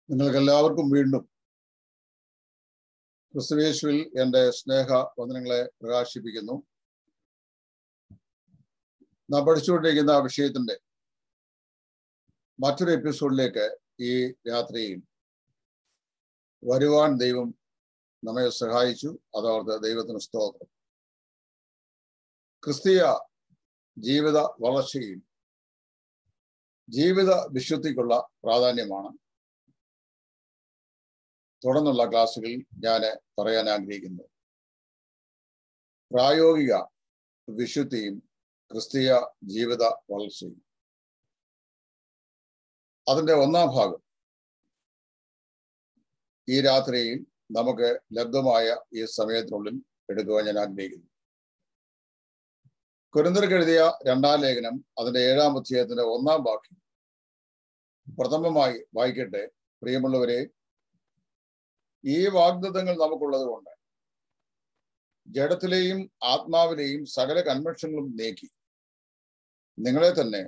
നിങ്ങൾക്ക് എല്ലാവർക്കും വീണ്ടും ക്രിസ്തുവേശുവിൽ എൻ്റെ സ്നേഹ വന്ദനങ്ങളെ പ്രകാശിപ്പിക്കുന്നു നാം പഠിച്ചുകൊണ്ടിരിക്കുന്ന വിഷയത്തിന്റെ മറ്റൊരു എപ്പിസോഡിലേക്ക് ഈ രാത്രിയിൽ വരുവാൻ ദൈവം നമ്മെ സഹായിച്ചു അതോർത്ത് ദൈവത്തിന് സ്തോത്രം ക്രിസ്തീയ ജീവിത വളർച്ചയിൽ ജീവിത വിശുദ്ധിക്കുള്ള പ്രാധാന്യമാണ് തുടർന്നുള്ള ക്ലാസ്സുകളിൽ ഞാൻ പറയാൻ ആഗ്രഹിക്കുന്നത് പ്രായോഗിക വിശുദ്ധിയും ക്രിസ്തീയ ജീവിത വളർച്ചയും അതിന്റെ ഒന്നാം ഭാഗം ഈ രാത്രിയിൽ നമുക്ക് ലബ്ധമായ ഈ സമയത്തിനുള്ളിൽ എടുക്കുവാൻ ഞാൻ ആഗ്രഹിക്കുന്നു കുരുന്തർക്ക് എഴുതിയ രണ്ടാം ലേഖനം അതിന്റെ ഏഴാം അധ്യായത്തിന്റെ ഒന്നാം വാക്യം പ്രഥമമായി വായിക്കട്ടെ പ്രിയമുള്ളവരെ ഈ വാഗ്ദത്തങ്ങൾ നമുക്കുള്ളത് കൊണ്ട് ജഡത്തിലെയും ആത്മാവിലെയും സകല കൺവെൻഷനുകളും നീക്കി നിങ്ങളെ തന്നെ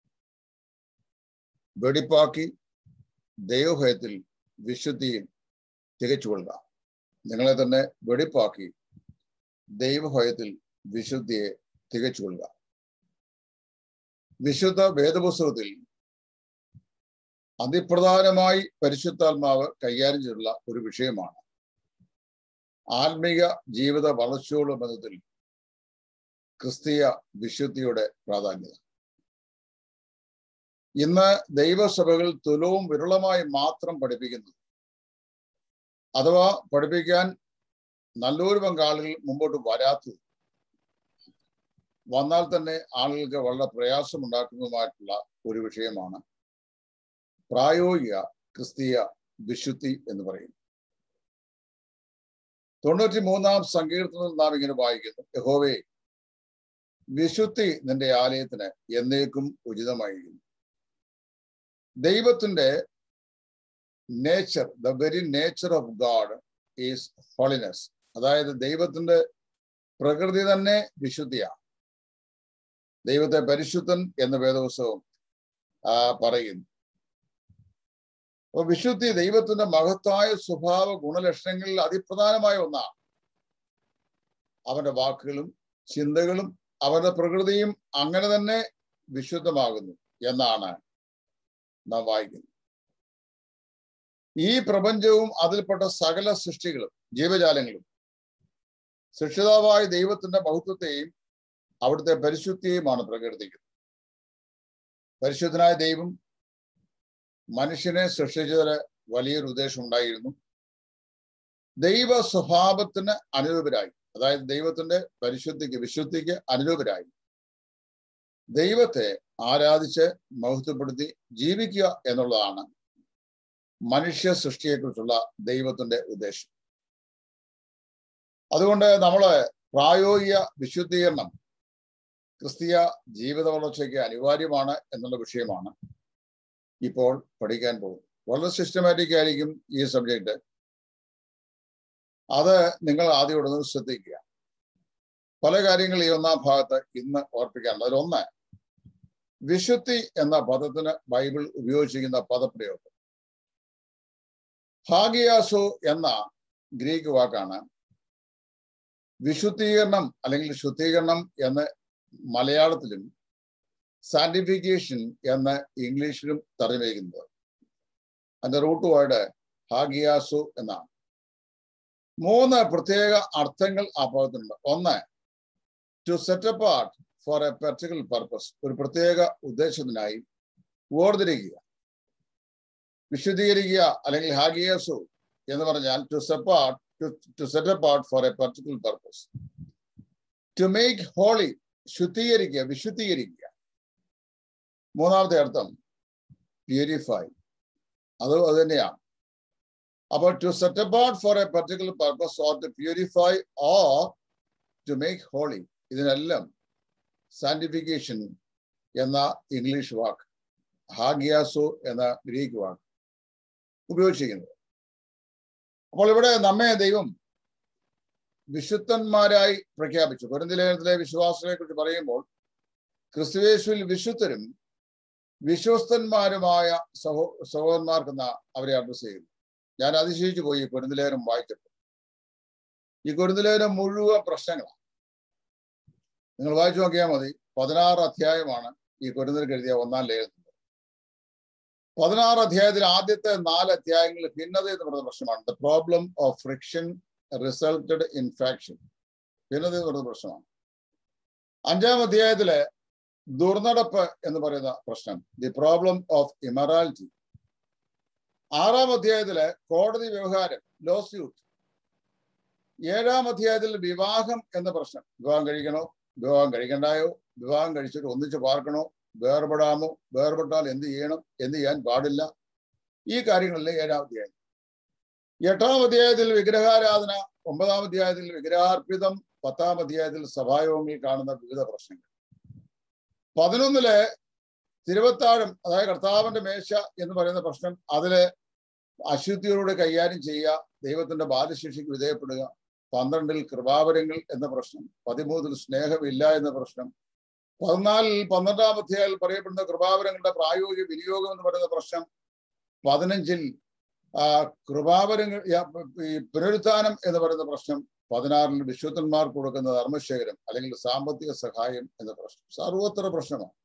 വെടിപ്പാക്കി ദൈവഭയത്തിൽ വിശുദ്ധിയിൽ തികച്ചുകൊള്ളുക നിങ്ങളെ തന്നെ വെടിപ്പാക്കി ദൈവഭയത്തിൽ വിശുദ്ധിയെ തികച്ചുകൊള്ളുക വിശുദ്ധ വേദപുസ്തകത്തിൽ അതിപ്രധാനമായി പരിശുദ്ധാത്മാവ് കൈകാര്യം ചെയ്തിട്ടുള്ള ഒരു വിഷയമാണ് ആത്മീക ജീവിത വളർച്ചയോട് ബന്ധത്തിൽ ക്രിസ്തീയ വിശുദ്ധിയുടെ പ്രാധാന്യത ഇന്ന് ദൈവസഭകൾ തുലവും വിരളമായി മാത്രം പഠിപ്പിക്കുന്നു അഥവാ പഠിപ്പിക്കാൻ നല്ലൊരു പങ്കാളികൾ മുമ്പോട്ട് വരാത്തത് വന്നാൽ തന്നെ ആളുകൾക്ക് വളരെ പ്രയാസമുണ്ടാക്കുന്നതുമായിട്ടുള്ള ഒരു വിഷയമാണ് പ്രായോഗിക ക്രിസ്തീയ വിശുദ്ധി എന്ന് പറയുന്നു തൊണ്ണൂറ്റി മൂന്നാം സങ്കീർത്തനത്തിൽ നാം ഇങ്ങനെ വായിക്കുന്നു യഹോവേ വിശുദ്ധി നിന്റെ ആലയത്തിന് എന്നേക്കും ഉചിതമായിരിക്കുന്നു ദൈവത്തിന്റെ nature the very nature of God is holiness അതായത് ദൈവത്തിന്റെ പ്രകൃതി തന്നെ വിശുദ്ധിയാണ് ദൈവത്തെ പരിശുദ്ധൻ എന്ന് വേദപുസ്തകം പറയുന്നു അപ്പൊ വിശുദ്ധി ദൈവത്തിന്റെ മഹത്തായ സ്വഭാവ ഗുണലക്ഷണങ്ങളിൽ അതിപ്രധാനമായ ഒന്നാണ് അവന്റെ വാക്കുകളും ചിന്തകളും അവന്റെ പ്രകൃതിയും അങ്ങനെ തന്നെ വിശുദ്ധമാകുന്നു എന്നാണ് നാം വായിക്കുന്നത് ഈ പ്രപഞ്ചവും അതിൽപ്പെട്ട സകല സൃഷ്ടികളും ജീവജാലങ്ങളും സൃഷ്ടിതാവായ ദൈവത്തിന്റെ മഹത്വത്തെയും അവിടുത്തെ പരിശുദ്ധിയെയുമാണ് പ്രകീർത്തിക്കുന്നത് പരിശുദ്ധനായ ദൈവം മനുഷ്യനെ സൃഷ്ടിച്ചതിന് വലിയൊരു ഉദ്ദേശം ഉണ്ടായിരുന്നു ദൈവ സ്വഭാവത്തിന് അനുരൂപരായി അതായത് ദൈവത്തിന്റെ പരിശുദ്ധിക്ക് വിശുദ്ധിക്ക് അനുരൂപരായി ദൈവത്തെ ആരാധിച്ച് മഹത്വപ്പെടുത്തി ജീവിക്കുക എന്നുള്ളതാണ് മനുഷ്യ സൃഷ്ടിയെക്കുറിച്ചുള്ള ദൈവത്തിന്റെ ഉദ്ദേശം അതുകൊണ്ട് നമ്മള് പ്രായോഗിക വിശുദ്ധീകരണം ക്രിസ്തീയ ജീവിത വളർച്ചയ്ക്ക് അനിവാര്യമാണ് എന്നുള്ള വിഷയമാണ് ഇപ്പോൾ പഠിക്കാൻ പോകും വളരെ സിസ്റ്റമാറ്റിക് ആയിരിക്കും ഈ സബ്ജക്റ്റ് അത് നിങ്ങൾ ആദ്യം ഉടനെ ശ്രദ്ധിക്കുക പല കാര്യങ്ങൾ ഈ ഒന്നാം ഭാഗത്ത് ഇന്ന് ഓർപ്പിക്കാനുണ്ട് അതിലൊന്ന് വിശുദ്ധി എന്ന പദത്തിന് ബൈബിൾ ഉപയോഗിച്ചിരിക്കുന്ന പദപ്രയോഗം ഹാഗിയാസോ എന്ന ഗ്രീക്ക് വാക്കാണ് വിശുദ്ധീകരണം അല്ലെങ്കിൽ ശുദ്ധീകരണം എന്ന് മലയാളത്തിലും സാന്റിഫിക്കേഷൻ എന്ന് ഇംഗ്ലീഷിലും തർജ്ജമയ്ക്കുന്നത് അതിന്റെ റൂട്ട് വേർഡ് ഹാഗിയാസു എന്നാണ് മൂന്ന് പ്രത്യേക അർത്ഥങ്ങൾ ആ പദത്തിനുണ്ട് ഒന്ന് to set apart for a particular purpose ഒരു പ്രത്യേക ഉദ്ദേശത്തിനായി വേർതിരിക്കുക വിശുദ്ധീകരിക്കുക അല്ലെങ്കിൽ ഹാഗിയാസു എന്ന് പറഞ്ഞാൽ to separate to set apart for a particular purpose to make holy ശുദ്ധീകരിക്കുക വിശുദ്ധീകരിക്കുക മൂന്നാമത്തെ അർത്ഥം പ്യൂരിഫൈ അത് അത് തന്നെയാണ് അപ്പോൾ to set apart for a particular purpose or to purify or to make holy ഇതിനെല്ലാം സാന്റിഫിക്കേഷൻ എന്ന ഇംഗ്ലീഷ് വാക്ക് ഹാഗിയാസോ എന്ന ഗ്രീക്ക് വാക്ക് ഉപയോഗിച്ചിരിക്കുന്നത് അപ്പോൾ ഇവിടെ നമ്മെ ദൈവം വിശുദ്ധന്മാരായി പ്രഖ്യാപിച്ചു കുരുന്തിലേഖനത്തിലെ വിശ്വാസത്തെ കുറിച്ച് പറയുമ്പോൾ ക്രിസ്തുവേശുവിൽ വിശുദ്ധരും വിശ്വസ്തന്മാരുമായ സഹോ സഹോദരന്മാർക്കെന്ന അവരെ അഡ്രസ് ചെയ്യുന്നു ഞാൻ അതിശയിച്ചു പോയി ഈ കുരുന്തലേഖനം വായിച്ചപ്പോൾ ഈ കുരുന്തലേഖനം മുഴുവൻ പ്രശ്നങ്ങളാണ് നിങ്ങൾ വായിച്ചു നോക്കിയാൽ മതി പതിനാറ് അധ്യായമാണ് ഈ കുരുന്തലേക്ക് എഴുതിയ ഒന്നാം ലേഖനം പതിനാറ് അധ്യായത്തിൽ ആദ്യത്തെ നാല് അധ്യായങ്ങളിൽ ഭിന്നത എന്ന് പറയുന്ന പ്രശ്നമാണ് the problem of friction resulted in faction ഭിന്നത എന്ന് പറയുന്ന പ്രശ്നമാണ് അഞ്ചാം അധ്യായത്തിലെ ദുർനടപ്പ് എന്ന് പറയുന്ന പ്രശ്നം ദി പ്രോബ്ലം ഓഫ് ഇമറാലിറ്റി ആറാം അധ്യായത്തിലെ കോടതി വ്യവഹാരം ലോ സ്യൂട്ട് ഏഴാം അധ്യായത്തിൽ വിവാഹം എന്ന പ്രശ്നം വിവാഹം കഴിക്കണോ വിവാഹം കഴിക്കണ്ടായോ വിവാഹം കഴിച്ചിട്ട് ഒന്നിച്ച് പാർക്കണോ വേർപെടാമോ വേർപെട്ടാൽ എന്ത് ചെയ്യണം എന്ത് ചെയ്യാൻ പാടില്ല ഈ കാര്യങ്ങളിലെ ഏഴാം അധ്യായം എട്ടാം അധ്യായത്തിൽ വിഗ്രഹാരാധന ഒമ്പതാം അധ്യായത്തിൽ വിഗ്രഹാർപ്പിതം പത്താം അധ്യായത്തിൽ സഭായോഗങ്ങളിൽ കാണുന്ന വിവിധ പ്രശ്നങ്ങൾ പതിനൊന്നിലെ തിരുവത്താഴം അതായത് കർത്താവിന്റെ മേശ എന്ന് പറയുന്ന പ്രശ്നം അതില് അശുദ്ധിയോടെ കൈകാര്യം ചെയ്യുക ദൈവത്തിന്റെ ബാലശിക്ഷയ്ക്ക് വിധേയപ്പെടുക പന്ത്രണ്ടിൽ കൃപാവരങ്ങൾ എന്ന പ്രശ്നം പതിമൂന്നിൽ സ്നേഹമില്ല എന്ന പ്രശ്നം പതിനാലിൽ പന്ത്രണ്ടാം അധ്യായത്തിൽ പറയപ്പെടുന്ന കൃപാവരങ്ങളുടെ പ്രായോഗിക വിനിയോഗം എന്ന് പറയുന്ന പ്രശ്നം പതിനഞ്ചിൽ ആ കൃപാവരങ്ങൾ ഈ പുനരുത്ഥാനം എന്ന് പറയുന്ന പ്രശ്നം പതിനാറിൽ വിശുദ്ധന്മാർക്ക് കൊടുക്കുന്ന ധർമ്മശേഖരം അല്ലെങ്കിൽ സാമ്പത്തിക സഹായം എന്ന പ്രശ്നം സർവോത്തര പ്രശ്നമാണ്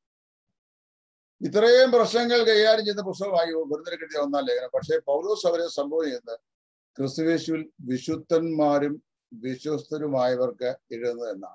ഇത്രയും പ്രശ്നങ്ങൾ കൈകാര്യം ചെയ്യുന്ന പുസ്തകമായി ഗുരുതര കിട്ടിയ ഒന്നാം ലേഖനം പക്ഷേ പൗലോസ് അവരെ സംഭവം ചെയ്യുന്നത് ക്രിസ്തുവേശുവിൽ വിശുദ്ധന്മാരും വിശ്വസ്തരുമായവർക്ക് എഴുതുന്നത് എന്നാണ്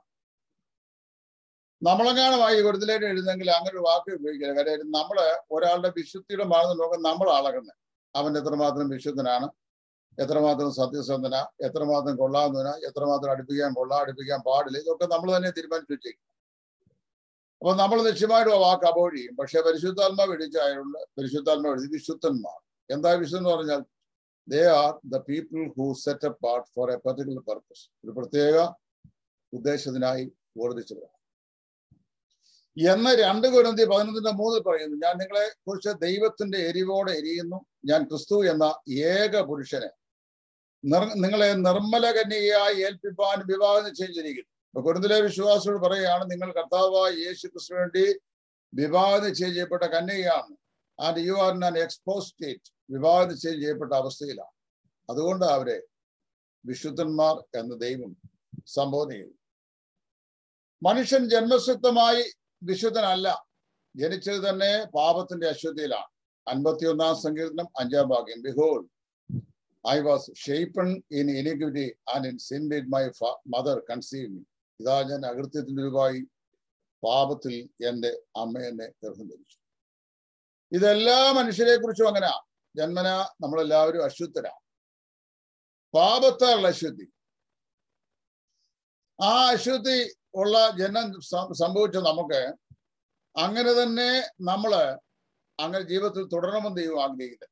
നമ്മളെങ്ങാനുമായി ഗുരുതലേക്ക് എഴുതുന്നെങ്കിൽ അങ്ങനെ ഒരു വാക്ക് ഉപയോഗിക്കില്ല കാര്യം നമ്മള് ഒരാളുടെ വിശുദ്ധിയുടെ മാണെന്ന് നോക്കാൻ നമ്മൾ അളകുന്നത് അവൻ എത്രമാത്രം വിശുദ്ധനാണ് എത്രമാത്രം സത്യസന്ധന എത്രമാത്രം കൊള്ളാവുന്നതിന എത്രമാത്രം അടുപ്പിക്കാൻ കൊള്ളാം അടുപ്പിക്കാൻ പാടില്ല ഇതൊക്കെ നമ്മൾ തന്നെ തീരുമാനിച്ചു വെച്ചേക്കും അപ്പൊ നമ്മൾ നിശ്ചയമായിട്ടും ആ വാക്ക് അവോയ്ഡ് ചെയ്യും പക്ഷെ പരിശുദ്ധാത്മാവ് എഴുതിച്ചായതുകൊണ്ട് പരിശുദ്ധാത്മാവ് എഴുതി വിശുദ്ധന്മാർ എന്താ വിശുദ്ധം എന്ന് പറഞ്ഞാൽ they are the people who set apart for a particular purpose ഒരു പ്രത്യേക ഉദ്ദേശത്തിനായി വേർതിച്ചവരാണ് എന്ന് രണ്ട് കുരന്തി പതിനൊന്നിന്റെ മൂന്നിൽ പറയുന്നു ഞാൻ നിങ്ങളെ കുറിച്ച് ദൈവത്തിന്റെ എരിവോടെ എരിയുന്നു ഞാൻ ക്രിസ്തു എന്ന ഏക പുരുഷനെ നിങ്ങളെ നിർമ്മല കന്യകയായി ഏൽപ്പിപ്പാൻ വിവാഹം നിശ്ചയിച്ചിരിക്കുന്നു അപ്പൊ കുരുന്നിലെ വിശ്വാസിയോട് പറയുകയാണ് നിങ്ങൾ കർത്താവായ യേശു ക്രിസ്തു വേണ്ടി വിവാഹം നിശ്ചയം ചെയ്യപ്പെട്ട കന്യകയാണ് and you are an exposed state വിവാഹം നിശ്ചയം ചെയ്യപ്പെട്ട അവസ്ഥയിലാണ് അതുകൊണ്ട് അവരെ വിശുദ്ധന്മാർ എന്ന ദൈവം സംബോധന ചെയ്തു മനുഷ്യൻ ജന്മസിദ്ധമായി വിശുദ്ധനല്ല ജനിച്ചത് തന്നെ പാപത്തിന്റെ അശുദ്ധിയിലാണ് അൻപത്തിയൊന്നാം സങ്കീർത്തനം അഞ്ചാം ഭാഗ്യം behold I was shapen in iniquity and in sin did my mother conceive me ഇതാ ഞാൻ അകൃത്യത്തിന്റെ രൂപമായി പാപത്തിൽ എൻ്റെ അമ്മ എന്നെ ഗർഭം ധരിച്ചു ഇതെല്ലാ മനുഷ്യരെ കുറിച്ചും അങ്ങനെ ജന്മന നമ്മളെല്ലാവരും അശുദ്ധരാണ് പാപത്താലുള്ള അശുദ്ധി ആ അശുദ്ധി ഉള്ള ജനം സംഭവിച്ച നമുക്ക് അങ്ങനെ തന്നെ നമ്മള് അങ്ങനെ ജീവിതത്തിൽ തുടരണമെന്ന് ദൈവം ആഗ്രഹിക്കുന്നില്ല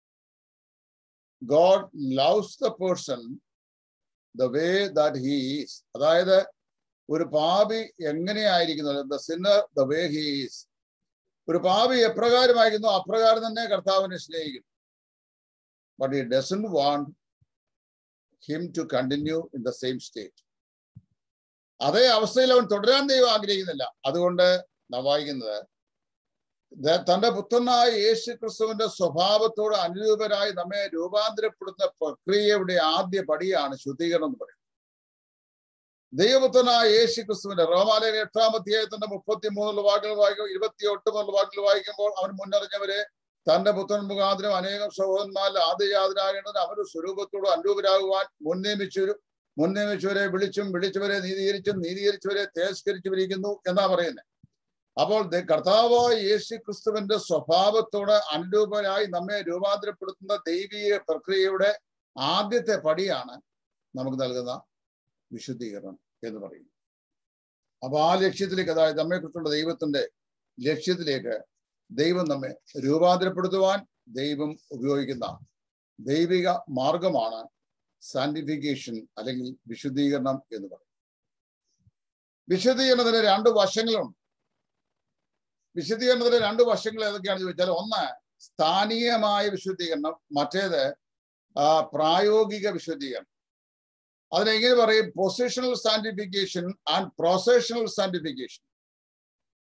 God loves the person the way that he is അതായത് ഒരു പാപി എങ്ങനെയായിരിക്കുന്നത് the sinner the way he is ഒരു പാപി എപ്രകാരമായിരുന്നു അപ്രകാരം തന്നെ കർത്താവിനെ സ്നേഹിക്കുന്നു but he doesn't want him to continue in the same state അതേ അവസ്ഥയിൽ അവൻ തുടരാൻ ദൈവം ആഗ്രഹിക്കുന്നില്ല അതുകൊണ്ട് നാം വായിക്കുന്നത് തന്റെ പുത്രനായ യേശു ക്രിസ്തുവിന്റെ സ്വഭാവത്തോട് അനുരൂപരായി നമ്മെ രൂപാന്തരപ്പെടുന്ന പ്രക്രിയയുടെ ആദ്യ പടിയാണ് ശുദ്ധീകരണം എന്ന് പറയുന്നത് ദൈവപുത്രനായ യേശു ക്രിസ്തുവിന്റെ റോമാലയ എട്ടാം അധ്യായത്തിന്റെ മുപ്പത്തി മൂന്നുള്ള വാക്കുകൾ വായിക്കും ഇരുപത്തി എട്ട് മുതലുള്ള വാക്കുകൾ വായിക്കുമ്പോൾ അവൻ മുന്നറിഞ്ഞവരെ തന്റെ പുത്രൻ മുഖാന്തരം അനേകം സഹോദരന്മാരിൽ ആദ്യജാതരാകേണ്ടത് അവരുടെ സ്വരൂപത്തോട് അനുരൂപരാകുവാൻ മുൻനിയമിച്ചു മുൻനിയമിച്ചവരെ വിളിച്ചും വിളിച്ചവരെ നീതീകരിച്ചും നീതീകരിച്ചവരെ തേസ്കരിച്ചുമിരിക്കുന്നു എന്നാ പറയുന്നത് അപ്പോൾ കർത്താവായ യേശു ക്രിസ്തുവിന്റെ സ്വഭാവത്തോട് അനുരൂപരായി നമ്മെ രൂപാന്തരപ്പെടുത്തുന്ന ദൈവീയ പ്രക്രിയയുടെ ആദ്യത്തെ പടിയാണ് നമുക്ക് നൽകുന്ന വിശുദ്ധീകരണം എന്ന് പറയുന്നത് അപ്പൊ ആ ലക്ഷ്യത്തിലേക്ക് അതായത് നമ്മെക്കുറിച്ചുള്ള ദൈവത്തിന്റെ ലക്ഷ്യത്തിലേക്ക് ദൈവം നമ്മെ രൂപാന്തരപ്പെടുത്തുവാൻ ദൈവം ഉപയോഗിക്കുന്ന ദൈവിക മാർഗമാണ് സാന്റിഫിക്കേഷൻ അല്ലെങ്കിൽ വിശുദ്ധീകരണം എന്ന് പറയും വിശുദ്ധീകരണത്തിന് രണ്ട് വശങ്ങളുണ്ട് വിശുദ്ധീകരണത്തിന് രണ്ട് വശങ്ങൾ ഏതൊക്കെയാണെന്ന് ചോദിച്ചാൽ ഒന്ന് സ്ഥാനീയമായ വിശുദ്ധീകരണം മറ്റേത് പ്രായോഗിക വിശുദ്ധീകരണം അതിനെങ്ങനെ പറയും positional sanctification and processional sanctification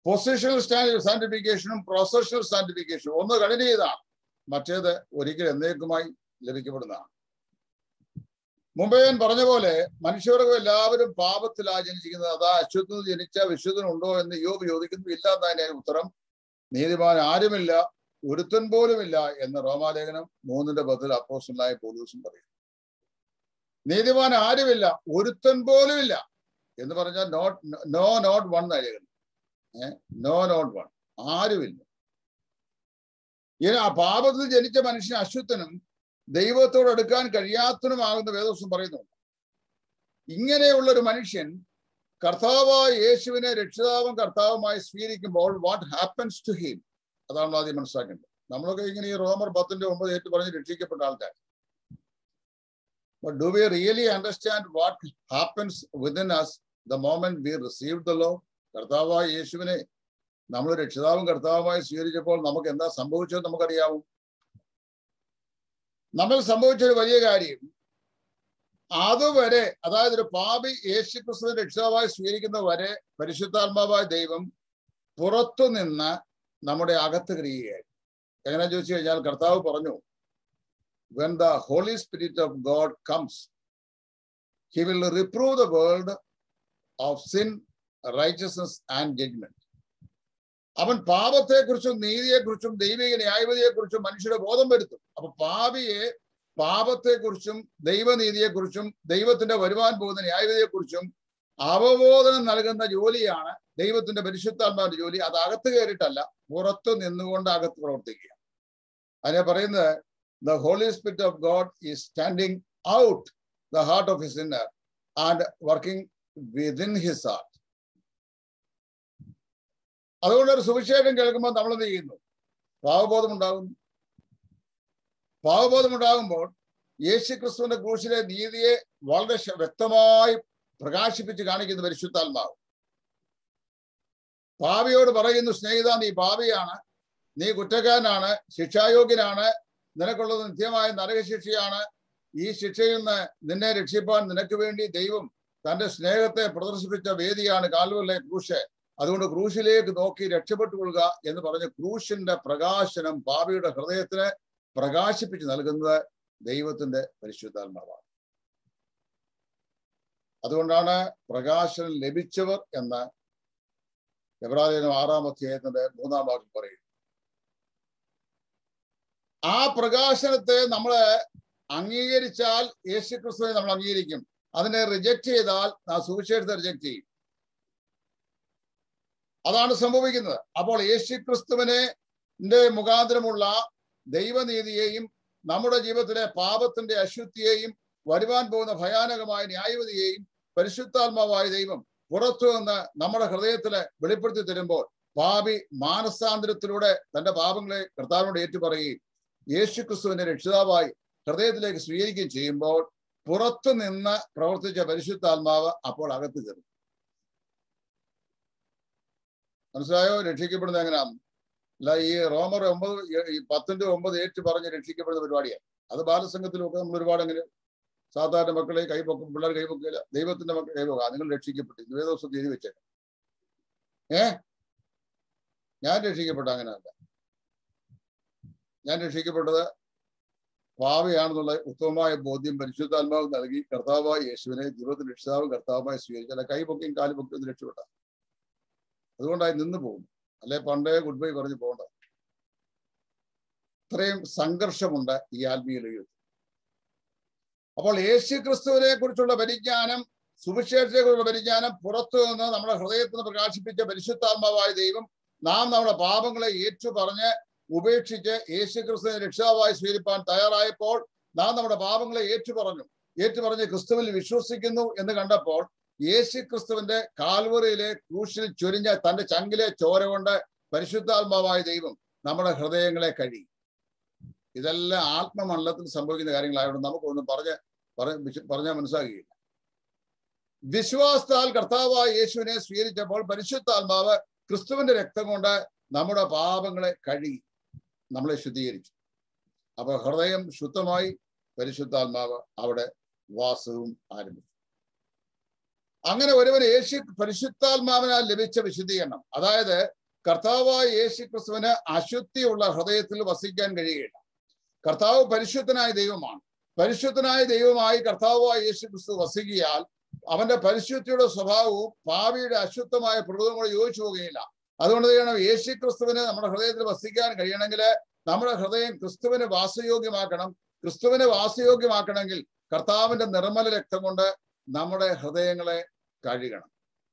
positional stand സാന്റിഫിക്കേഷനും പ്രൊസഷണൽ സാന്റിഫിക്കേഷനും ഒന്ന് കഴിഞ്ഞ ചെയ്താണ് മറ്റേത് ഒരിക്കൽ എന്നേക്കുമായി ലഭിക്കപ്പെടുന്നതാണ് മുമ്പേ ഞാൻ പറഞ്ഞ പോലെ മനുഷ്യവർഗം എല്ലാവരും പാപത്തിലാ ജനിച്ചിരിക്കുന്നത് അതാ അശുദ്ധ ജനിച്ച വിശുദ്ധനുണ്ടോ എന്ന് യോബ് ചോദിക്കുന്നു ഇല്ല തന്നെ ഉത്തരം നീതിമാൻ ആരുമില്ല ഒരുത്തൻ പോലുമില്ല എന്ന് റോമാലേഖനം മൂന്നിന്റെ പത്തിൽ അപ്പോസ്റ്റലായ പോലീസും പറയും നീതിമാൻ ആരുമില്ല ഒരുത്തൻ പോലുമില്ല എന്ന് പറഞ്ഞാൽ നോട്ട് നോ നോട്ട് വൺ എന്നായിരിക്കണം ഏഹ് നോ നോട്ട് വൺ ആരുമില്ല ഇനി ആ പാപത്തിൽ ജനിച്ച മനുഷ്യൻ അശുദ്ധനും ദൈവത്തോട് അടുക്കാൻ കഴിയാത്തനുമാകുന്ന വേദോസം പറയുന്നുണ്ട് ഇങ്ങനെയുള്ള ഒരു മനുഷ്യൻ കർത്താവായ യേശുവിനെ രക്ഷിതാവും കർത്താവുമായി സ്വീകരിക്കുമ്പോൾ വാട്ട് ഹാപ്പൻസ് ടു ഹിം അതാണ് ആദ്യം മനസ്സിലാക്കേണ്ടത് നമ്മളൊക്കെ ഇങ്ങനെ ഈ റോമർ പത്തിന്റെ ഒമ്പത് ഏറ്റു പറഞ്ഞ് രക്ഷിക്കപ്പെട്ട ആൾക്കാർ But do we really understand what happens within us the moment we receive the law? കർത്താവായ യേശുവിനെ നമ്മൾ രക്ഷിതാവും കർത്താവുമായി സ്വീകരിച്ചപ്പോൾ നമുക്ക് എന്താ സംഭവിച്ചത് നമുക്കറിയാവും നമ്മൾ സംഭവിച്ച ഒരു വലിയ കാര്യം അതുവരെ അതായത് ഒരു പാപി യേശു ക്രിസ്തുവിനെ രക്ഷിതാവായി സ്വീകരിക്കുന്ന വരെ പരിശുദ്ധാത്മാവായ ദൈവം പുറത്തു നിന്ന് നമ്മുടെ അകത്ത് ക്രിയയായി എങ്ങനെ ചോദിച്ചു കഴിഞ്ഞാൽ കർത്താവ് പറഞ്ഞു when the Holy Spirit of God comes, he will reprove the world of sin, righteousness, and judgment. അവൻ പാപത്തെക്കുറിച്ചും നീതിയെക്കുറിച്ചും ദൈവിക ന്യായവിധിയെക്കുറിച്ചും മനുഷ്യരുടെ ബോധം വരുത്തും അപ്പൊ പാപിയെ പാപത്തെക്കുറിച്ചും ദൈവനീതിയെക്കുറിച്ചും ദൈവത്തിന്റെ വരുവാൻ പോകുന്ന ന്യായവിധിയെക്കുറിച്ചും അവബോധനം നൽകുന്ന ജോലിയാണ് ദൈവത്തിന്റെ പരിശുദ്ധാത്മാവിന്റെ ജോലി അത് അകത്ത് കയറിയിട്ടല്ല പുറത്ത് നിന്നുകൊണ്ട് അകത്ത് പ്രവർത്തിക്കുക അതിനെ പറയുന്നത് the Holy Spirit of God is standing out the heart of his sinner and working within his heart. അതുകൊണ്ട് ഒരു സുവിശേഷം കേൾക്കുമ്പോൾ നമ്മൾ എന്ത് ചെയ്യുന്നു പാവബോധം ഉണ്ടാകുന്നു പാവബോധം ഉണ്ടാകുമ്പോൾ യേശു ക്രിസ്തുവിന്റെ ക്രൂശിലെ നീതിയെ വളരെ വ്യക്തമായി പ്രകാശിപ്പിച്ച് കാണിക്കുന്ന പരിശുദ്ധാത്മാവ് പാവിയോട് പറയുന്നു സ്നേഹിത നീ പാവിയാണ് നീ കുറ്റക്കാരനാണ് ശിക്ഷായോഗ്യനാണ് നിനക്കുള്ളത് നിത്യമായ നരകശിക്ഷയാണ് ഈ ശിക്ഷയിൽ നിന്ന് നിന്നെ രക്ഷിപ്പാൻ നിനക്ക് വേണ്ടി ദൈവം തന്റെ സ്നേഹത്തെ പ്രദർശിപ്പിച്ച വേദിയാണ് കാൽവല്ലെ ക്രൂശ് അതുകൊണ്ട് ക്രൂശിലേക്ക് നോക്കി രക്ഷപ്പെട്ടുകൊള്ളുക എന്ന് പറഞ്ഞ ക്രൂശിന്റെ പ്രകാശനം പാപിയുടെ ഹൃദയത്തിന് പ്രകാശിപ്പിച്ച് നൽകുന്നത് ദൈവത്തിന്റെ പരിശുദ്ധാത്മാവാണ് അതുകൊണ്ടാണ് പ്രകാശനം ലഭിച്ചവർ എന്ന് എബ്രാഹിം ആറാം അധ്യായത്തിന്റെ മൂന്നാം ഭാഗം പറയുന്നു ആ പ്രകാശനത്തെ നമ്മൾ അംഗീകരിച്ചാൽ യേശു ക്രിസ്തുവിനെ നമ്മൾ അംഗീകരിക്കും അതിനെ റിജക്ട് ചെയ്താൽ ആ സുവിശേഷത്തെ റിജക്ട് ചെയ്യും അതാണ് സംഭവിക്കുന്നത് അപ്പോൾ യേശു ക്രിസ്തുവിനെ മുഖാന്തരമുള്ള ദൈവനീതിയെയും നമ്മുടെ ജീവിതത്തിലെ പാപത്തിന്റെ അശുദ്ധിയെയും വരുവാൻ പോകുന്ന ഭയാനകമായ ന്യായവിധിയെയും പരിശുദ്ധാത്മാവായ ദൈവം പുറത്തു നിന്ന് നമ്മുടെ ഹൃദയത്തില് വെളിപ്പെടുത്തി തരുമ്പോൾ പാപി മാനസാന്തരത്തിലൂടെ തന്റെ പാപങ്ങളെ കർത്താവിനോട് ഏറ്റുപറയുകയും യേശു ക്രിസ്തുവിന്റെ രക്ഷിതാവായി ഹൃദയത്തിലേക്ക് സ്വീകരിക്കുകയും ചെയ്യുമ്പോൾ പുറത്തു നിന്ന് പ്രവർത്തിച്ച പരിശുദ്ധാത്മാവ് അപ്പോൾ അകത്ത് കയറും മനസ്സിലായോ രക്ഷിക്കപ്പെടുന്നത് എങ്ങനെയാണ് അല്ല ഈ റോമർ ഒമ്പത് ഈ പത്തിന്റെ ഒമ്പത് ഏറ്റു പറഞ്ഞ് രക്ഷിക്കപ്പെടുന്ന പരിപാടിയാണ് അത് ബാലസംഘത്തിലൊക്കെ നമ്മൾ ഒരുപാട് അങ്ങനെ സാധാരണ മക്കളെ കൈപൊക്കും പിള്ളേർ കൈപൊക്കില്ല ദൈവത്തിന്റെ മക്കൾ കൈപൊക്കാം നിങ്ങൾ രക്ഷിക്കപ്പെട്ടു വേദോസം എഴുതി വെച്ചേക്കാം ഏ ഞാൻ രക്ഷിക്കപ്പെട്ട അങ്ങനെയല്ല ഞാൻ രക്ഷിക്കപ്പെട്ടത് ഭാവിയാണെന്നുള്ള ഉത്തമമായ ബോധ്യം പരിശുദ്ധാത്മാവ് നൽകി കർത്താവായ യേശുവിനെ ജീവിതത്തിൽ രക്ഷിതാവും കർത്താവുമായി സ്വീകരിച്ചു അല്ല കൈ പൊക്കിയും കാല് പൊക്കിയും രക്ഷപ്പെട്ട അതുകൊണ്ടായി നിന്ന് പോകും അല്ലെ പണ്ടേ ഗുഡ് ബൈ പറഞ്ഞു പോകണ്ട ഇത്രയും സംഘർഷമുണ്ട് ഈ ആത്മീയ ജീവിതത്തിൽ അപ്പോൾ യേശു ക്രിസ്തുവിനെ കുറിച്ചുള്ള പരിജ്ഞാനം സുവിശേഷത്തെ കുറിച്ചുള്ള പരിജ്ഞാനം പുറത്തു നിന്ന് നമ്മുടെ ഹൃദയത്തിന് പ്രകാശിപ്പിച്ച പരിശുദ്ധാത്മാവായ ദൈവം നാം നമ്മുടെ പാപങ്ങളെ ഏറ്റു പറഞ്ഞ് ഉപേക്ഷിച്ച് യേശു ക്രിസ്തുവിനെ രക്ഷിതാവായി സ്വീകരിപ്പാൻ തയ്യാറായപ്പോൾ നാം നമ്മുടെ പാപങ്ങളെ ഏറ്റുപറഞ്ഞു ഏറ്റുപറഞ്ഞ് ക്രിസ്തുവിൽ വിശ്വസിക്കുന്നു എന്ന് കണ്ടപ്പോൾ യേശു ക്രിസ്തുവിന്റെ കാൽവറിയിലെ ക്രൂശിൽ ചൊരിഞ്ഞ തന്റെ ചങ്കിലെ ചോര കൊണ്ട് പരിശുദ്ധാത്മാവായ ദൈവം നമ്മുടെ ഹൃദയങ്ങളെ കഴി ഇതെല്ലാം ആത്മമണ്ഡലത്തിൽ സംഭവിക്കുന്ന കാര്യങ്ങളായതുകൊണ്ട് നമുക്കൊന്നും പറഞ്ഞ് പറഞ്ഞാൽ മനസ്സിലാകുകയില്ല വിശ്വാസത്താൽ കർത്താവായ യേശുവിനെ സ്വീകരിച്ചപ്പോൾ പരിശുദ്ധാത്മാവ് ക്രിസ്തുവിന്റെ രക്തം കൊണ്ട് നമ്മുടെ പാപങ്ങളെ കഴുകി നമ്മളെ ശുദ്ധീകരിച്ചു അപ്പൊ ഹൃദയം ശുദ്ധമായി പരിശുദ്ധാത്മാവ് അവിടെ വാസവും ആരംഭിച്ചു അങ്ങനെ ഒരുവന് യേശു പരിശുദ്ധാത്മാവിനാൽ ലഭിച്ച വിശുദ്ധീകരണം അതായത് കർത്താവായ യേശു ക്രിസ്തുവിന് അശുദ്ധിയുള്ള ഹൃദയത്തിൽ വസിക്കാൻ കഴിയുകയില്ല കർത്താവ് പരിശുദ്ധനായ ദൈവമാണ് പരിശുദ്ധനായ ദൈവമായി കർത്താവായ യേശു ക്രിസ്തു വസിക്കിയാൽ അവന്റെ പരിശുദ്ധിയുടെ സ്വഭാവവും ഭാവിയുടെ അശുദ്ധമായ പ്രകൃതങ്ങളോട് യോജിച്ചു പോകുകയില്ല അതുകൊണ്ട് ചെയ്യണം യേശു ക്രിസ്തുവിന് നമ്മുടെ ഹൃദയത്തിൽ വസിക്കാൻ കഴിയണമെങ്കിൽ നമ്മുടെ ഹൃദയം ക്രിസ്തുവിന് വാസയോഗ്യമാക്കണം ക്രിസ്തുവിനെ വാസയോഗ്യമാക്കണമെങ്കിൽ കർത്താവിന്റെ നിർമ്മല രക്തം കൊണ്ട് നമ്മുടെ ഹൃദയങ്ങളെ കഴുകണം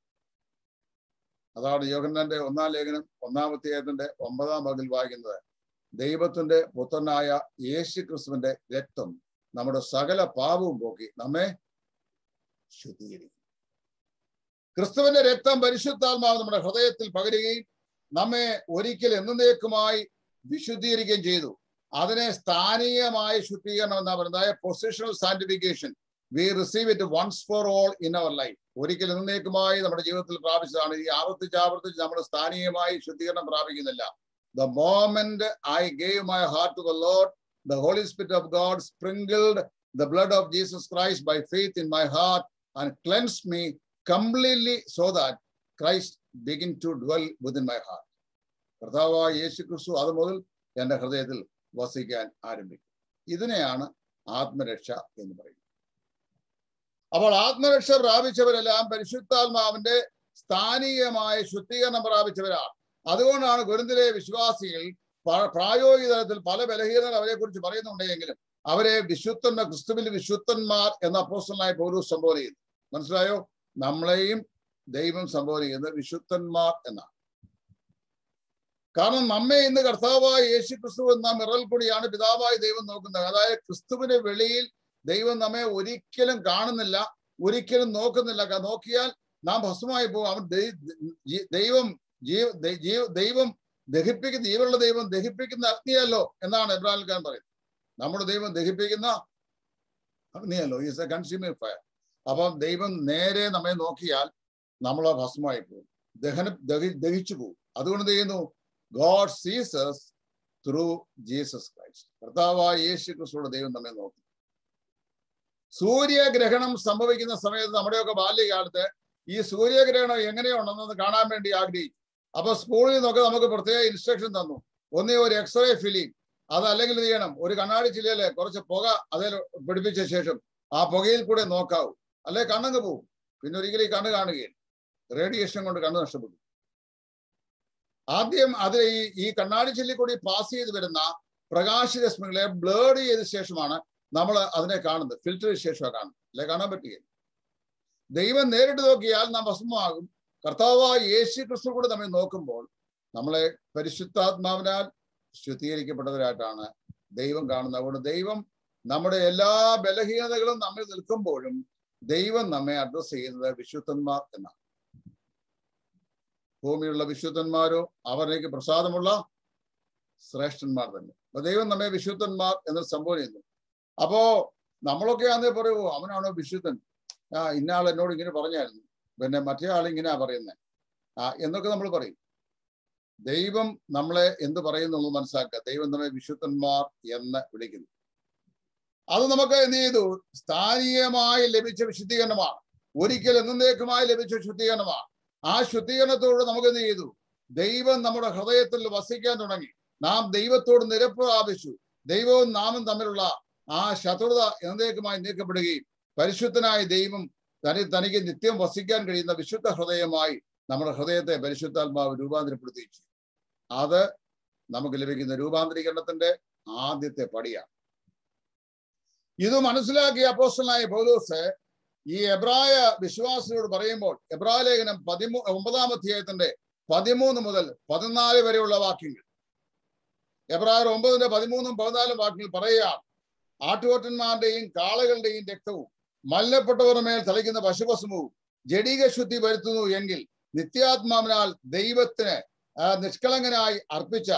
അതാണ് യോഹന്നാന്റെ ഒന്നാം ലേഖനം ഒന്നാമത്തെ ഏതിന്റെ ഒമ്പതാം പകിൽ വായിക്കുന്നത് ദൈവത്തിന്റെ പുത്രനായ യേശു ക്രിസ്തുവിന്റെ രക്തം നമ്മുടെ സകല പാപവും പോക്കി നമ്മെ ശുദ്ധീകരിക്കും ക്രിസ്തുവിന്റെ രക്തം പരിശുദ്ധാത്മാവ് നമ്മുടെ ഹൃദയത്തിൽ പകരുകയും നമ്മെ ഒരിക്കൽ എന്നേക്കുമായി വിശുദ്ധീകരിക്കുകയും ചെയ്തു അതിനെ സ്ഥാനീയമായ ശുദ്ധീകരണം എന്നാ പറയുന്നത് positional sanctification we receive it once for all in our life ഒരിക്കൽ എന്നേക്കുമായി നമ്മുടെ ജീവിതത്തിൽ പ്രാപിച്ചതാണ് ഈ ആവർത്തിച്ച് ആവർത്തിച്ച് നമ്മൾ സ്ഥാനീയമായി ശുദ്ധീകരണം പ്രാപിക്കുന്നില്ല the moment I gave my heart to the Lord the Holy Spirit of God sprinkled the blood of Jesus Christ by faith in my heart and cleanse me completely so that Christ begin to dwell within my heart കർത്താവായ യേശു ക്രിസ്തു അത് മുതൽ എൻ്റെ ഹൃദയത്തിൽ വസിക്കാൻ ആരംഭിക്കും ഇതിനെയാണ് ആത്മരക്ഷ എന്ന് പറയുന്നത് അപ്പോൾ ആത്മരക്ഷ പ്രാപിച്ചവരെല്ലാം പരിശുദ്ധാത്മാവിന്റെ സ്ഥാനീയമായ ശുദ്ധീകരണം പ്രാപിച്ചവരാണ് അതുകൊണ്ടാണ് ഗുരുന്തിലെ വിശ്വാസികൾ പ്രായോഗിക തലത്തിൽ പല ബലഹീനതകൾ അവരെ കുറിച്ച് പറയുന്നുണ്ടെങ്കിലും അവരെ വിശുദ്ധന്മാർ ക്രിസ്തുവിൽ വിശുദ്ധന്മാർ എന്ന അപ്പോസ്റ്റലായ പൗരൂസ് സംബോധന ചെയ്യുന്നു മനസ്സിലായോ നമ്മളെയും ദൈവം സംബോധന ചെയ്യുന്നത് വിശുദ്ധന്മാർ എന്നാണ് കാരണം നമ്മെ ഇന്ന് കർത്താവായ യേശു ക്രിസ്തു എന്ന മിറൽ കൂടിയാണ് പിതാവായ ദൈവം നോക്കുന്നത് അതായത് ക്രിസ്തുവിന്റെ വെളിയിൽ ദൈവം നമ്മെ ഒരിക്കലും കാണുന്നില്ല ഒരിക്കലും നോക്കുന്നില്ല നോക്കിയാൽ നാം ഭസ്മമായി പോകും അവൻ ദൈവം ജീവ ദൈവം ദഹിപ്പിക്കുന്ന ജീവനുള്ള ദൈവം ദഹിപ്പിക്കുന്ന അഗ്നിയല്ലോ എന്നാണ് എബ്രാഹിം ഖാൻ പറയുന്നത് നമ്മുടെ ദൈവം ദഹിപ്പിക്കുന്ന അഗ്നിയല്ലോ ഈസ് എ കൺസ്യൂമർ ഫയർ അപ്പം ദൈവം നേരെ നമ്മെ നോക്കിയാൽ നമ്മൾ ഭസ്മമായി പോകും ദഹന ദഹി ദഹിച്ചു പോകും അതുകൊണ്ട് ചെയ്യുന്നു God sees us through Jesus Christ കർത്താവായ യേശു ക്രിസ്തുയുടെ ദൈവം നമ്മെ നോക്കും സൂര്യഗ്രഹണം സംഭവിക്കുന്ന സമയത്ത് നമ്മുടെയൊക്കെ ബാല്യകാലത്ത് ഈ സൂര്യഗ്രഹണം എങ്ങനെയുണ്ടെന്ന് കാണാൻ വേണ്ടി ആഗ്രഹിച്ചു അപ്പൊ സ്കൂളിൽ നിന്നൊക്കെ നമുക്ക് പ്രത്യേക ഇൻസ്ട്രക്ഷൻ തന്നു ഒന്നേ ഒരു എക്സ്റേ ഫിലിം അതല്ലെങ്കിൽ ചെയ്യണം ഒരു കണ്ണാടി ചില്ലയില് കുറച്ച് പുക അതിൽ പിടിപ്പിച്ച ശേഷം ആ പുകയിൽ കൂടെ നോക്കാവൂ അല്ലെ കണ്ണങ്ങ് പോവും പിന്നെ ഒരിക്കലും ഈ കണ്ണ് കാണുകയില്ല റേഡിയേഷൻ കൊണ്ട് കണ്ണ് നഷ്ടപ്പെട്ടു ആദ്യം അത് ഈ ഈ കണ്ണാടി ചില്ലിൽ കൂടി പാസ് ചെയ്ത് വരുന്ന പ്രകാശരശ്മികളെ ബ്ലേഡ് ചെയ്ത ശേഷമാണ് നമ്മൾ അതിനെ കാണുന്നത് ഫിൽറ്റർ ചെയ്ത ശേഷമാണ് കാണുന്നത് അല്ലെ കാണാൻ പറ്റുകയില്ല ദൈവം നേരിട്ട് നോക്കിയാൽ നാം ഭസ്മമാകും കർത്താവായ യേശു ക്രിസ്തു കൂടെ നമ്മെ നോക്കുമ്പോൾ നമ്മളെ പരിശുദ്ധാത്മാവിനാൽ ശുദ്ധീകരിക്കപ്പെട്ടവരായിട്ടാണ് ദൈവം കാണുന്നത് അതുകൊണ്ട് ദൈവം നമ്മുടെ എല്ലാ ബലഹീനതകളും നമ്മിൽ നിൽക്കുമ്പോഴും ദൈവം നമ്മെ അഡ്രസ് ചെയ്യുന്നത് വിശുദ്ധന്മാർ എന്നാണ് ഭൂമിയുള്ള വിശുദ്ധന്മാരോ അവരിലേക്ക് പ്രസാദമുള്ള ശ്രേഷ്ഠന്മാർ തന്നെ അപ്പൊ ദൈവം നമ്മെ വിശുദ്ധന്മാർ എന്ന് സംബോധന ചെയ്യുന്നു അപ്പോ നമ്മളൊക്കെ ആണെന്നേ പറയൂ അവനാണോ വിശുദ്ധൻ ആ ഇന്നയാൾ എന്നോട് ഇങ്ങനെ പറഞ്ഞായിരുന്നു പിന്നെ മറ്റേ ആൾ ഇങ്ങനെയാ പറയുന്നത് ആ എന്നൊക്കെ നമ്മൾ പറയും ദൈവം നമ്മളെ എന്ത് പറയുന്നു മനസ്സിലാക്കുക ദൈവം നമ്മെ വിശുദ്ധന്മാർ എന്ന് വിളിക്കുന്നു അത് നമുക്ക് എന്ത് ചെയ്തു സ്ഥാനീയമായി ലഭിച്ച വിശുദ്ധീകരണമാണ് ഒരിക്കൽ എന്നേക്കുമായി ലഭിച്ച ശുദ്ധീകരണമാണ് ആ ശുദ്ധീകരണത്തോട് നമുക്ക് എന്ത് ചെയ്തു ദൈവം നമ്മുടെ ഹൃദയത്തിൽ വസിക്കാൻ തുടങ്ങി നാം ദൈവത്തോട് നിരപ്പ് പ്രാപിച്ചു ദൈവവും നാമും തമ്മിലുള്ള ആ ശത്രുത എന്നേക്കുമായി നീക്കപ്പെടുകയും പരിശുദ്ധനായ ദൈവം തനി തനിക്ക് നിത്യം വസിക്കാൻ കഴിയുന്ന വിശുദ്ധ ഹൃദയമായി നമ്മുടെ ഹൃദയത്തെ പരിശുദ്ധാത്മാവ് രൂപാന്തരപ്പെടുത്തുകയും ചെയ്യും അത് നമുക്ക് ലഭിക്കുന്ന രൂപാന്തരീകരണത്തിന്റെ ആദ്യത്തെ പടിയാണ് ഇത് മനസ്സിലാക്കിയ അപ്പോസ്റ്റലായ പൗലോസ് ഈ എബ്രായ വിശ്വാസിയോട് പറയുമ്പോൾ എബ്രായ ലേഖനം പതിമൂ ഒമ്പതാം അധ്യായത്തിന്റെ പതിമൂന്ന് മുതൽ പതിനാല് വരെയുള്ള വാക്യങ്ങൾ എബ്രായർ ഒമ്പതിന്റെ പതിമൂന്നും പതിനാലും വാക്യങ്ങൾ പറയുകയാണ് ആട്ടുകൊറ്റന്മാരുടെയും കാളകളുടെയും രക്തവും മല്ലപ്പെട്ടവരുടെ മേൽ തളിക്കുന്ന പശുഭസ്മവും ജഡിക ശുദ്ധി വരുത്തുന്നു എങ്കിൽ നിത്യാത്മാവിനാൽ ദൈവത്തിന് നിഷ്കളങ്കനായി അർപ്പിച്ച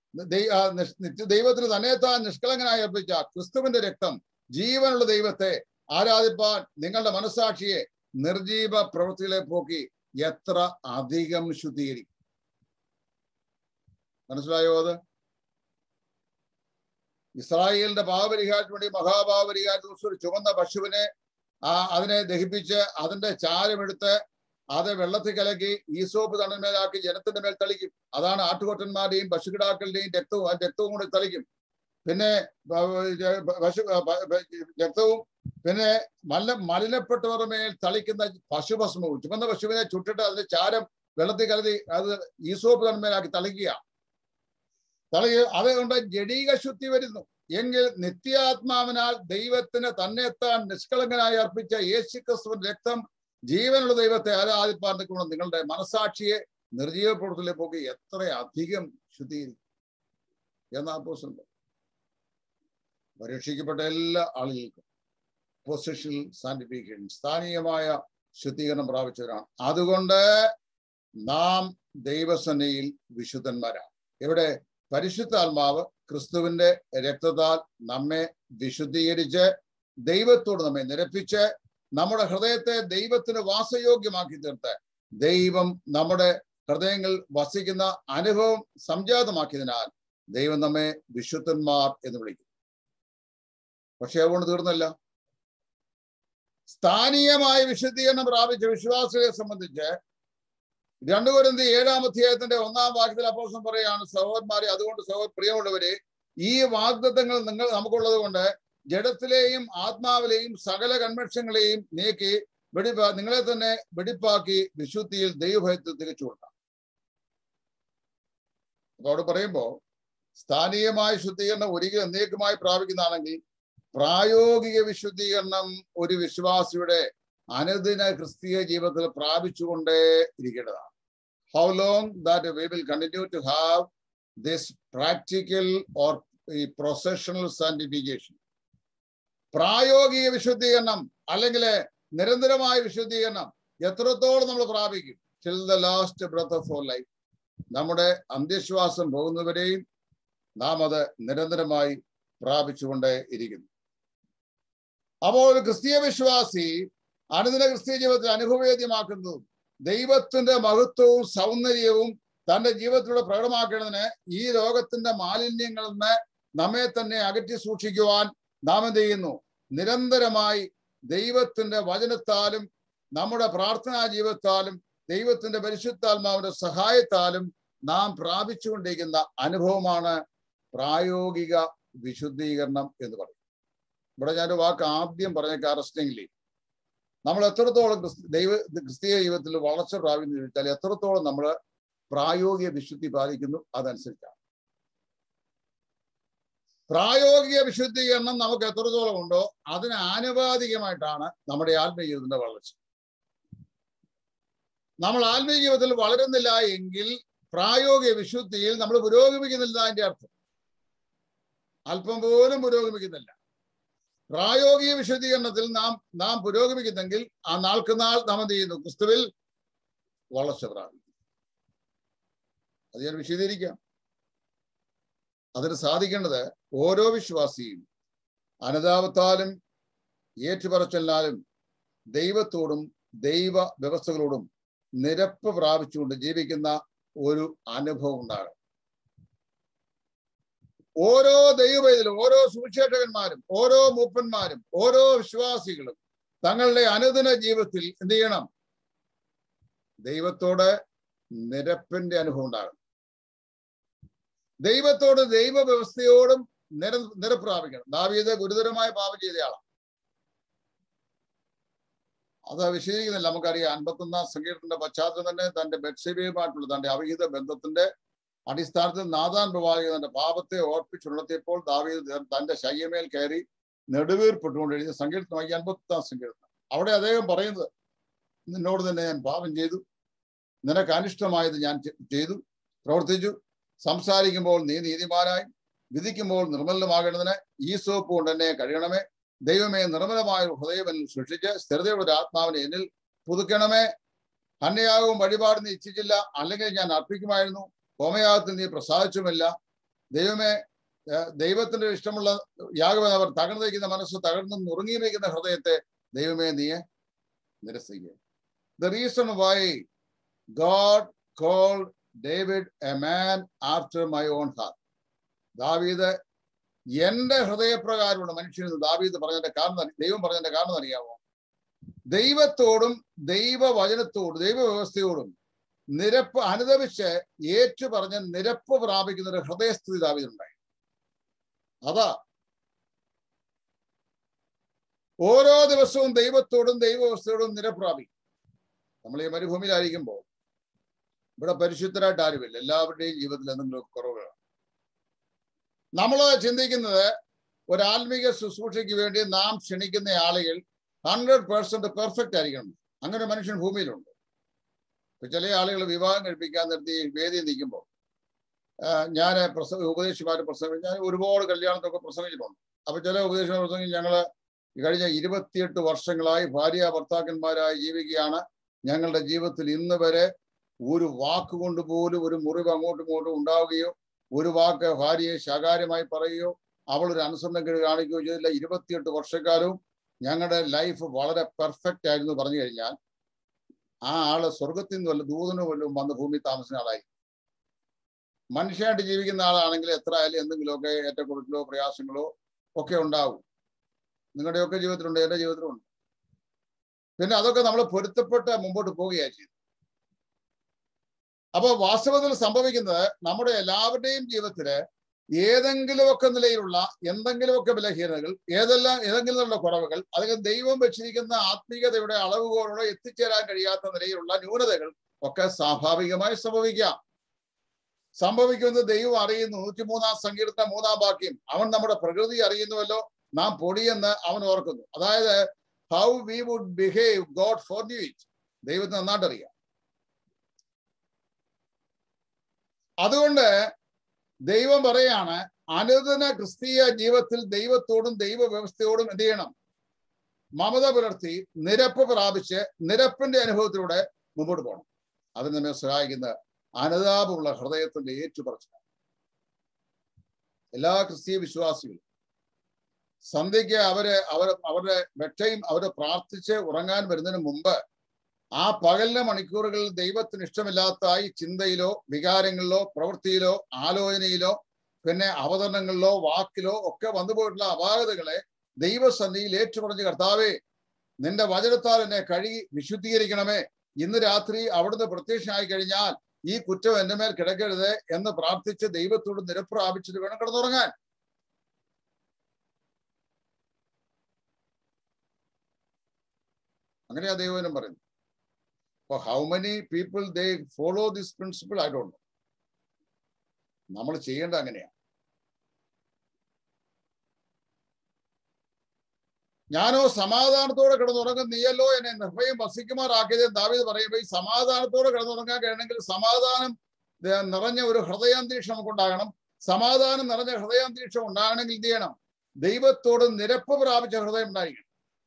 ദൈവത്തിന് തന്നെ താൻ നിഷ്കളങ്കനായി അർപ്പിച്ച ക്രിസ്തുവിന്റെ രക്തം ജീവനുള്ള ദൈവത്തെ ആരാധിപ്പാൻ നിങ്ങളുടെ മനസാക്ഷിയെ നിർജീവ പ്രവൃത്തികളെ പോക്കി എത്ര അധികം ശുദ്ധീകരിക്കും മനസ്സിലായോ അത് ഇസ്രായേലിന്റെ പാവപരിഹാരത്തിന് വേണ്ടി മഹാപാവപരിഹാരത്തിന് ഒരു ചുവന്ന പശുവിനെ ആ അതിനെ ദഹിപ്പിച്ച് അതിന്റെ ചാരമെടുത്ത് അത് വെള്ളത്തിൽ കലക്കി ഈസോപ്പ് തണ്ടന്മേലാക്കി ജനത്തിന്റെ മേൽ തളിക്കും അതാണ് ആട്ടുകൊറ്റന്മാരുടെയും പശുകിടാക്കളുടെയും രക്തവും ആ രക്തവും കൂടി തളിക്കും പിന്നെ പശു രക്തവും പിന്നെ മല മലിനപ്പെട്ടവരുടെ മേൽ തളിക്കുന്ന പശുഭസ്മവും ചുമന്ന പശുവിനെ ചുട്ടിട്ട് അതിന്റെ ചാരം വെള്ളത്തിൽ കലതി അത് ഈസോപ്പ് തന്മേലാക്കി തളിക്കുക തളിക അതുകൊണ്ട് ജഡീക ശുദ്ധി വരുന്നു എങ്കിൽ നിത്യാത്മാവിനാൽ ദൈവത്തിന് തന്നെത്താൻ നിഷ്കളങ്കനായി അർപ്പിച്ച യേശുക്രിസ്തുവിന്റെ രക്തം ജീവനുള്ള ദൈവത്തെ ആരാധിപ്പാൻ നിൽക്കണം നിങ്ങളുടെ മനസാക്ഷിയെ നിർജീവ പ്രവർത്തനത്തിലേക്ക് പോയി എത്ര അധികം ശുദ്ധീകരിക്കും എന്നാ പോസ്റ്റ് പരീക്ഷിക്കപ്പെട്ട എല്ലാ ആളുകൾക്കും പൊസിഷണൽ സാന്റിഫിക്കേഷൻ സ്ഥാനീയമായ ശുദ്ധീകരണം പ്രാപിച്ചവരാണ് അതുകൊണ്ട് നാം ദൈവസന്നയിൽ വിശുദ്ധന്മാരാണ് ഇവിടെ പരിശുദ്ധാത്മാവ് ക്രിസ്തുവിന്റെ രക്തത്താൽ നമ്മെ വിശുദ്ധീകരിച്ച് ദൈവത്തോട് നമ്മെ നിരപ്പിച്ച് നമ്മുടെ ഹൃദയത്തെ ദൈവത്തിന് വാസയോഗ്യമാക്കി തീർത്ത് ദൈവം നമ്മുടെ ഹൃദയങ്ങളിൽ വസിക്കുന്ന അനുഭവം സംജാതമാക്കിയതിനാൽ ദൈവം നമ്മെ വിശുദ്ധന്മാർ എന്ന് വിളിക്കും പക്ഷെ അതുകൊണ്ട് തീർന്നല്ല സ്ഥാനീയമായ വിശുദ്ധീകരണം പ്രാപിച്ച വിശ്വാസികളെ സംബന്ധിച്ച് രണ്ടു കുരന്തി ഏഴാം അധ്യായത്തിന്റെ ഒന്നാം വാക്യത്തിൽ അപ്പോസം പറയാണ് സഹോദരന്മാരെ അതുകൊണ്ട് സഹോദര പ്രിയമുള്ളവരെ ഈ വാഗ്ദത്തങ്ങൾ നിങ്ങൾ നമുക്കുള്ളത് കൊണ്ട് ജഡത്തിലെയും ആത്മാവിലെയും സകല കൺവെൻഷങ്ങളെയും നീക്കി വെടിപ്പാ നിങ്ങളെ തന്നെ വെടിപ്പാക്കി വിശുദ്ധിയിൽ ദൈവഭയത്തിൽ തികച്ചു കൊടുക്കാം അപ്പൊ അവിടെ പറയുമ്പോ സ്ഥാനീയമായ ശുദ്ധീകരണം ഒരിക്കലും എന്നേക്കുമായി പ്രാപിക്കുന്നതാണെങ്കിൽ പ്രായോഗിക വിശുദ്ധീകരണം ഒരു വിശ്വാസിയുടെ അനുദിന ക്രിസ്തീയ ജീവിതത്തിൽ പ്രാപിച്ചുകൊണ്ടേ ഇരിക്കേണ്ടതാണ് how long that we will continue to have this practical or ഈ പ്രൊസഷണൽ സാന്റിഫിക്കേഷൻ പ്രായോഗിക വിശുദ്ധീകരണം അല്ലെങ്കിൽ നിരന്തരമായ വിശുദ്ധീകരണം എത്രത്തോളം നമ്മൾ പ്രാപിക്കും till the last breath of for life നമ്മുടെ അന്ത്യശ്വാസം പോകുന്നവരെയും നാം അത് നിരന്തരമായി പ്രാപിച്ചുകൊണ്ടേ ഇരിക്കുന്നു അപ്പോൾ ഒരു ക്രിസ്തീയ വിശ്വാസി അനുദിന ക്രിസ്തീയ ജീവിതത്തിൽ അനുഭവവേദ്യമാക്കുന്നതും ദൈവത്തിന്റെ മഹത്വവും സൗന്ദര്യവും തന്റെ ജീവിതത്തിലൂടെ പ്രകടമാക്കേണ്ടതിന് ഈ ലോകത്തിന്റെ മാലിന്യങ്ങളിൽ നിന്ന് നമ്മെ തന്നെ അകറ്റി സൂക്ഷിക്കുവാൻ നാം എന്ത് ചെയ്യുന്നു നിരന്തരമായി ദൈവത്തിന്റെ വചനത്താലും നമ്മുടെ പ്രാർത്ഥനാ ജീവിതത്താലും ദൈവത്തിന്റെ പരിശുദ്ധാത്മാവിന്റെ സഹായത്താലും നാം പ്രാപിച്ചുകൊണ്ടിരിക്കുന്ന അനുഭവമാണ് പ്രായോഗിക വിശുദ്ധീകരണം എന്ന് പറയും ഇവിടെ ഞാനൊരു വാക്ക് ആദ്യം പറഞ്ഞ അറസ്റ്റിംഗ്ലി നമ്മൾ എത്രത്തോളം ദൈവ ക്രിസ്തീയ ജീവിതത്തിൽ വളർച്ച പ്രാപിക്കുന്നു ചോദിച്ചാൽ എത്രത്തോളം നമ്മൾ പ്രായോഗിക വിശുദ്ധി പാലിക്കുന്നു അതനുസരിച്ചാണ് പ്രായോഗിക വിശുദ്ധീകരണം നമുക്ക് എത്രത്തോളം ഉണ്ടോ അതിന് ആനുപാതികമായിട്ടാണ് നമ്മുടെ ആത്മീയ ജീവിതത്തിന്റെ വളർച്ച നമ്മൾ ആത്മീയ ജീവിതത്തിൽ വളരുന്നില്ല എങ്കിൽ പ്രായോഗിക വിശുദ്ധിയിൽ നമ്മൾ പുരോഗമിക്കുന്നില്ല അതിന്റെ അർത്ഥം അല്പം പോലും പുരോഗമിക്കുന്നില്ല പ്രായോഗിക വിശുദ്ധീകരണത്തിൽ നാം നാം പുരോഗമിക്കുന്നെങ്കിൽ ആ നാൾക്ക് നാൾ നാം എന്ത് ചെയ്യുന്നു ക്രിസ്തുവിൽ വളർച്ച പ്രാപിക്കും അത് ഞാൻ വിശദീകരിക്കാം അതിന് സാധിക്കേണ്ടത് ഓരോ വിശ്വാസിയും അനുതാപത്താലും ഏറ്റുപറച്ചലിനാലും ദൈവത്തോടും ദൈവ വ്യവസ്ഥകളോടും നിരപ്പ് പ്രാപിച്ചുകൊണ്ട് ജീവിക്കുന്ന ഒരു അനുഭവം ഉണ്ടാകണം ഓരോ ദൈവവേദിലും ഓരോ സുവിശേഷകന്മാരും ഓരോ മൂപ്പന്മാരും ഓരോ വിശ്വാസികളും തങ്ങളുടെ അനുദിന ജീവിതത്തിൽ എന്ത് ചെയ്യണം ദൈവത്തോട് നിരപ്പിന്റെ അനുഭവം ഉണ്ടാകണം ദൈവത്തോട് ദൈവ വ്യവസ്ഥയോടും നിര നിരപ്രാപിക്കണം ദാവീദ് ഗുരുതരമായ പാപം ചെയ്തയാളാണ് അത് വിശദീകരിക്കുന്നില്ല നമുക്കറിയാം അൻപത്തൊന്നാം സങ്കീർത്തന്റെ പശ്ചാത്തലം തന്നെ തന്റെ ബെഡ്സേബിയുമായിട്ടുള്ള തന്റെ അവിഹിത ബന്ധത്തിന്റെ അടിസ്ഥാനത്തിൽ നാദാൻ പ്രവാചകൻ തന്റെ പാപത്തെ ഓർപ്പിച്ചുണർത്തിയപ്പോൾ ദാവീദ് തന്റെ ശയ്യമേൽ കയറി നെടുവീർപ്പെട്ടുകൊണ്ട് എഴുതിയ സങ്കീർത്തനമായി അൻപത്താം സങ്കീർത്തനം അവിടെ അദ്ദേഹം പറയുന്നത് നിന്നോട് തന്നെ ഞാൻ പാപം ചെയ്തു നിനക്ക് അനിഷ്ടമായത് ഞാൻ ചെയ്തു പ്രവർത്തിച്ചു സംസാരിക്കുമ്പോൾ നീ നീതിമാനായി വിധിക്കുമ്പോൾ നിർമ്മലമാകേണ്ടതിന് ഈ സോപ്പ് കൊണ്ട് എന്നെ കഴിയണമേ ദൈവമേ നിർമ്മലമായ ഒരു ഹൃദയം എന്നിൽ സൃഷ്ടിച്ച് സ്ഥിരതയുടെ ഒരു ആത്മാവിനെ എന്നിൽ പുതുക്കണമേ ഹന്നയാകവും വഴിപാട് നീ ഇച്ഛിച്ചില്ല അല്ലെങ്കിൽ ഞാൻ അർപ്പിക്കുമായിരുന്നു ഹോമയാഗത്തിൽ നീ പ്രസാദിച്ചുമില്ല ദൈവമേ ദൈവത്തിന്റെ ഇഷ്ടമുള്ള യാഗമെന്ന് അവർ തകർന്നിരിക്കുന്ന മനസ്സ് തകർന്ന് നുറുങ്ങിയിരിക്കുന്ന ഹൃദയത്തെ ദൈവമേ നീ നിരസിക്കുക the reason why God called David a man after my own heart ദാവീദ് എന്റെ ഹൃദയപ്രകാരമുള്ള മനുഷ്യൻ ദാവീദ് പറഞ്ഞതിന്റെ കാരണം ദൈവം പറഞ്ഞതിന്റെ കാരണം അറിയാമോ ദൈവത്തോടും ദൈവവചനത്തോടും ദൈവവ്യവസ്ഥയോടും നിരപ്പ് അനുദപിച്ച് ഏറ്റു പറഞ്ഞ് നിരപ്പ് പ്രാപിക്കുന്ന ഒരു ഹൃദയസ്ഥിതി ദാവിദുണ്ടായി അതാ ഓരോ ദിവസവും ദൈവത്തോടും ദൈവവ്യവസ്ഥയോടും നിരപ്രാപിക്കും നമ്മൾ ഈ മരുഭൂമിയിലായിരിക്കുമ്പോൾ ഇവിടെ പരിശുദ്ധരായിട്ട് ആരുമില്ല എല്ലാവരുടെയും ജീവിതത്തിൽ എന്തെങ്കിലും കുറവുകളാണ് നമ്മൾ ചിന്തിക്കുന്നത് ഒരു ആത്മീക ശുശ്രൂഷയ്ക്ക് വേണ്ടി നാം ക്ഷണിക്കുന്ന ആളുകൾ ഹൺഡ്രഡ് പേഴ്സെന്റ് പെർഫെക്റ്റ് ആയിരിക്കണം അങ്ങനെ ഒരു മനുഷ്യൻ ഭൂമിയിലുണ്ട് ഇപ്പൊ ചില ആളുകൾ വിവാഹം കഴിപ്പിക്കാൻ നിർത്തി വേദി നിൽക്കുമ്പോൾ ഞാൻ പ്രസവ ഉപദേശിമാർ പ്രസംഗം ഞാൻ ഒരുപാട് കല്യാണത്തൊക്കെ പ്രസംഗിച്ചിട്ടുണ്ട് അപ്പൊ ചില ഉപദേശിമാർ പ്രസംഗിച്ച് ഞങ്ങള് കഴിഞ്ഞ ഇരുപത്തിയെട്ട് വർഷങ്ങളായി ഭാര്യ ഭർത്താക്കന്മാരായി ജീവിക്കുകയാണ് ഞങ്ങളുടെ ജീവിതത്തിൽ ഇന്ന് വരെ ഒരു വാക്കുകൊണ്ട് പോലും ഒരു മുറിവ് അങ്ങോട്ടും ഇങ്ങോട്ടും ഉണ്ടാവുകയോ ഒരു വാക്ക് ഭാര്യയെ ശകാര്യമായി പറയുകയോ അവൾ ഒരു അനുസരണക്കേട് കാണിക്കുകയോ ചെയ്തില്ല ഇരുപത്തിയെട്ട് വർഷക്കാലവും ഞങ്ങളുടെ ലൈഫ് വളരെ പെർഫെക്റ്റ് ആയിരുന്നു പറഞ്ഞു കഴിഞ്ഞാൽ ആ ആള് സ്വർഗത്തിൽ നിന്ന് വല്ല ദൂതനോ വല്ലതും വന്ന് ഭൂമി താമസിക്കുന്ന ആളായി മനുഷ്യനായിട്ട് ജീവിക്കുന്ന ആളാണെങ്കിൽ എത്ര ആയാലും എന്തെങ്കിലുമൊക്കെ ഏറ്റക്കുറച്ചിലോ പ്രയാസങ്ങളോ ഒക്കെ ഉണ്ടാവും നിങ്ങളുടെയൊക്കെ ജീവിതത്തിലുണ്ട് എൻ്റെ ജീവിതത്തിലുണ്ട് പിന്നെ അതൊക്കെ നമ്മൾ പൊരുത്തപ്പെട്ട് മുമ്പോട്ട് പോവുകയാണ് ചെയ്തത് അപ്പൊ വാസ്തവത്തിൽ സംഭവിക്കുന്നത് നമ്മുടെ എല്ലാവരുടെയും ജീവിതത്തില് ഏതെങ്കിലുമൊക്കെ നിലയിലുള്ള എന്തെങ്കിലുമൊക്കെ ബലഹീനതകൾ ഏതെല്ലാം ഏതെങ്കിലുമുള്ള കുറവുകൾ അല്ലെങ്കിൽ ദൈവം വെച്ചിരിക്കുന്ന ആത്മീയതയുടെ അളവുകോലോടെ എത്തിച്ചേരാൻ കഴിയാത്ത നിലയിലുള്ള ന്യൂനതകൾ ഒക്കെ സ്വാഭാവികമായി സംഭവിക്കാം സംഭവിക്കുന്നത് ദൈവം അറിയുന്നു നൂറ്റിമൂന്നാം സങ്കീർത്ത മൂന്നാം വാക്യം അവൻ നമ്മുടെ പ്രകൃതി അറിയുന്നുവല്ലോ നാം പൊടിയെന്ന് അവൻ ഓർക്കുന്നു അതായത് how we would behave God for you it ദൈവത്തിന് നന്നായിട്ട് അറിയാം അതുകൊണ്ട് ദൈവം പറയാണ് അനുദിന ക്രിസ്തീയ ജീവിതത്തിൽ ദൈവത്തോടും ദൈവ വ്യവസ്ഥയോടും എന്ത് ചെയ്യണം മമത പുലർത്തി നിരപ്പ് പ്രാപിച്ച് നിരപ്പിന്റെ അനുഭവത്തിലൂടെ മുമ്പോട്ട് പോകണം അതിന് നമ്മെ സഹായിക്കുന്ന അനുതാപമുള്ള ഹൃദയത്തിന്റെ ഏറ്റുപറച്ചിൽ എല്ലാ ക്രിസ്തീയ വിശ്വാസികളും സന്ധ്യയ്ക്ക് അവര് അവർ അവരുടെ രക്ഷയും അവര് പ്രാർത്ഥിച്ച് ഉറങ്ങാൻ വരുന്നതിന് മുമ്പ് ആ പകലിലെ മണിക്കൂറുകളിൽ ദൈവത്തിന് ഇഷ്ടമില്ലാത്തതായി ചിന്തയിലോ വികാരങ്ങളിലോ പ്രവൃത്തിയിലോ ആലോചനയിലോ പിന്നെ അവതരണങ്ങളിലോ വാക്കിലോ ഒക്കെ വന്നുപോയിട്ടുള്ള അപാകതകളെ ദൈവസന്നിധിയിൽ ഏറ്റുപറഞ്ഞ് കർത്താവേ നിന്റെ വചനത്താൽ എന്നെ കഴുകി വിശുദ്ധീകരിക്കണമേ ഇന്ന് രാത്രി അവിടുന്ന് പ്രത്യക്ഷമായി കഴിഞ്ഞാൽ ഈ കുറ്റം എന്റെ മേൽ കിടക്കരുത് എന്ന് പ്രാർത്ഥിച്ച് ദൈവത്തോട് നിരപ്രാപിച്ചിട്ട് വേണം കിടന്നുറങ്ങാൻ അങ്ങനെയാ ദൈവനും പറയുന്നത് അപ്പൊ how many people they follow this principle I don't നമ്മൾ ചെയ്യേണ്ട അങ്ങനെയാ ഞാനോ സമാധാനത്തോടെ കിടന്നുറങ്ങും നീയല്ലോ എന്നെ നിർഭയം വസിക്കുമാറാക്കിയത് ദാവീദ് പറയുമ്പോൾ ഈ സമാധാനത്തോടെ കിടന്നുറങ്ങാൻ കഴിയണമെങ്കിൽ സമാധാനം നിറഞ്ഞ ഒരു ഹൃദയാന്തരീക്ഷം നമുക്ക് ഉണ്ടാകണം സമാധാനം നിറഞ്ഞ ഹൃദയാന്തരീക്ഷം ഉണ്ടാകണമെങ്കിൽ എന്ത് ചെയ്യണം ദൈവത്തോട് നിരപ്പ് പ്രാപിച്ച ഹൃദയം ഉണ്ടായിരിക്കണം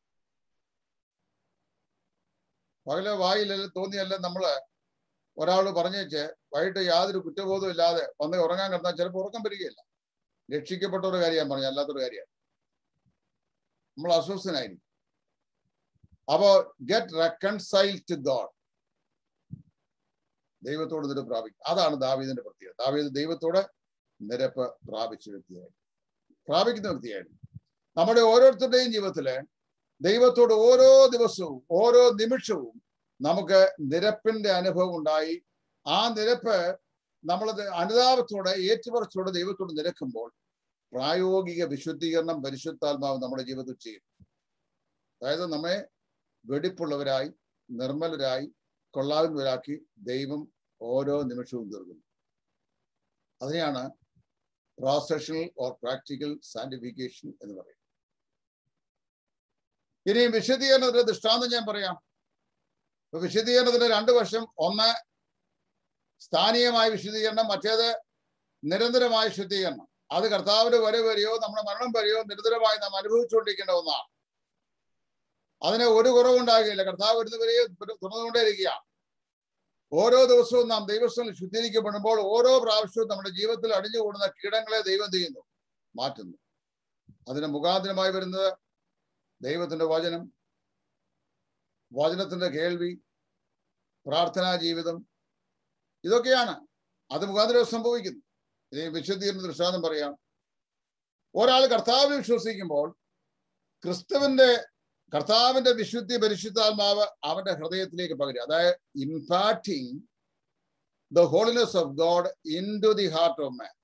പകല് വായിലല്ല തോന്നിയല്ല നമ്മള് ഒരാൾ പറഞ്ഞു വെച്ച് വൈകിട്ട് യാതൊരു കുറ്റബോധവും ഇല്ലാതെ വന്ന് ഉറങ്ങാൻ കിടന്നാൽ ചിലപ്പോൾ ഉറക്കം വരികയില്ല രക്ഷിക്കപ്പെട്ട ഒരു കാര്യം ഞാൻ പറഞ്ഞു അല്ലാത്തൊരു കാര്യമാണ് നമ്മൾ അസ്വസ്ഥനായിരിക്കും അപ്പോ ഗെറ്റ് റെക്കൺസൈൽ ടു ഗോഡ് ദൈവത്തോട് നിരപ്പ് പ്രാപിക്കും അതാണ് ദാവീദിന്റെ പ്രത്യേകത ദാവീദ് ദൈവത്തോട് നിരപ്പ് പ്രാപിച്ച വ്യക്തിയായിരുന്നു പ്രാപിക്കുന്ന വ്യക്തിയായിരുന്നു നമ്മുടെ ഓരോരുത്തരുടെയും ജീവിതത്തില് ദൈവത്തോട് ഓരോ ദിവസവും ഓരോ നിമിഷവും നമുക്ക് നിരപ്പിന്റെ അനുഭവം ഉണ്ടായി ആ നിരപ്പ് നമ്മൾ അനുതാപത്തോടെ ഏറ്റുപറച്ചോടെ ദൈവത്തോട് നിരക്കുമ്പോൾ പ്രായോഗിക വിശുദ്ധീകരണം പരിശുദ്ധാത്മാവ് നമ്മുടെ ജീവിതത്തിൽ ചെയ്യും അതായത് നമ്മെ വെടിപ്പുള്ളവരായി നിർമ്മലരായി കൊള്ളാവുന്നവരാക്കി ദൈവം ഓരോ നിമിഷവും തീർക്കുന്നു അതിനെയാണ് പ്രോസഷണൽ ഓർ പ്രാക്ടിക്കൽ സാന്റിഫിക്കേഷൻ എന്ന് പറയുന്നത് ഇനി വിശദീകരണത്തിന്റെ ദൃഷ്ടാന്തം ഞാൻ പറയാം ഇപ്പൊ വിശദീകരണത്തിന്റെ രണ്ട് വശം ഒന്ന് സ്ഥാനീയമായ വിശദീകരണം മറ്റേത് നിരന്തരമായ ശുദ്ധീകരണം അത് കർത്താവിന്റെ വരെ വരെയോ നമ്മുടെ മരണം വരെയോ നിരന്തരമായി നാം അനുഭവിച്ചുകൊണ്ടിരിക്കേണ്ട ഒന്നാണ് അതിന് ഒരു കുറവുണ്ടാകുകയില്ല കർത്താവ് വരുന്നവരെയോ തുറന്നുകൊണ്ടേയിരിക്കുകയാണ് ഓരോ ദിവസവും നാം ദൈവസ്ഥലം ശുദ്ധീകരിക്കപ്പെടുമ്പോൾ ഓരോ പ്രാവശ്യവും നമ്മുടെ ജീവിതത്തിൽ അടിഞ്ഞുകൂടുന്ന കീടങ്ങളെ ദൈവം ചെയ്യുന്നു മാറ്റുന്നു അതിന് മുഖാന്തരമായി വരുന്നത് ദൈവത്തിന്റെ വചനം വചനത്തിന്റെ കേൾവി പ്രാർത്ഥനാ ജീവിതം ഇതൊക്കെയാണ് അത് മുഖാന്തരം സംഭവിക്കുന്നു ഇനി വിശുദ്ധീകരണ ദൃഷ്ടാന്തം പറയാം ഒരാൾ കർത്താവ് വിശ്വസിക്കുമ്പോൾ ക്രിസ്തുവിന്റെ കർത്താവിന്റെ വിശുദ്ധി പരിശുദ്ധാത്മാവ് അവന്റെ ഹൃദയത്തിലേക്ക് പകരും അതായത് impacting the holiness of God in to the heart of man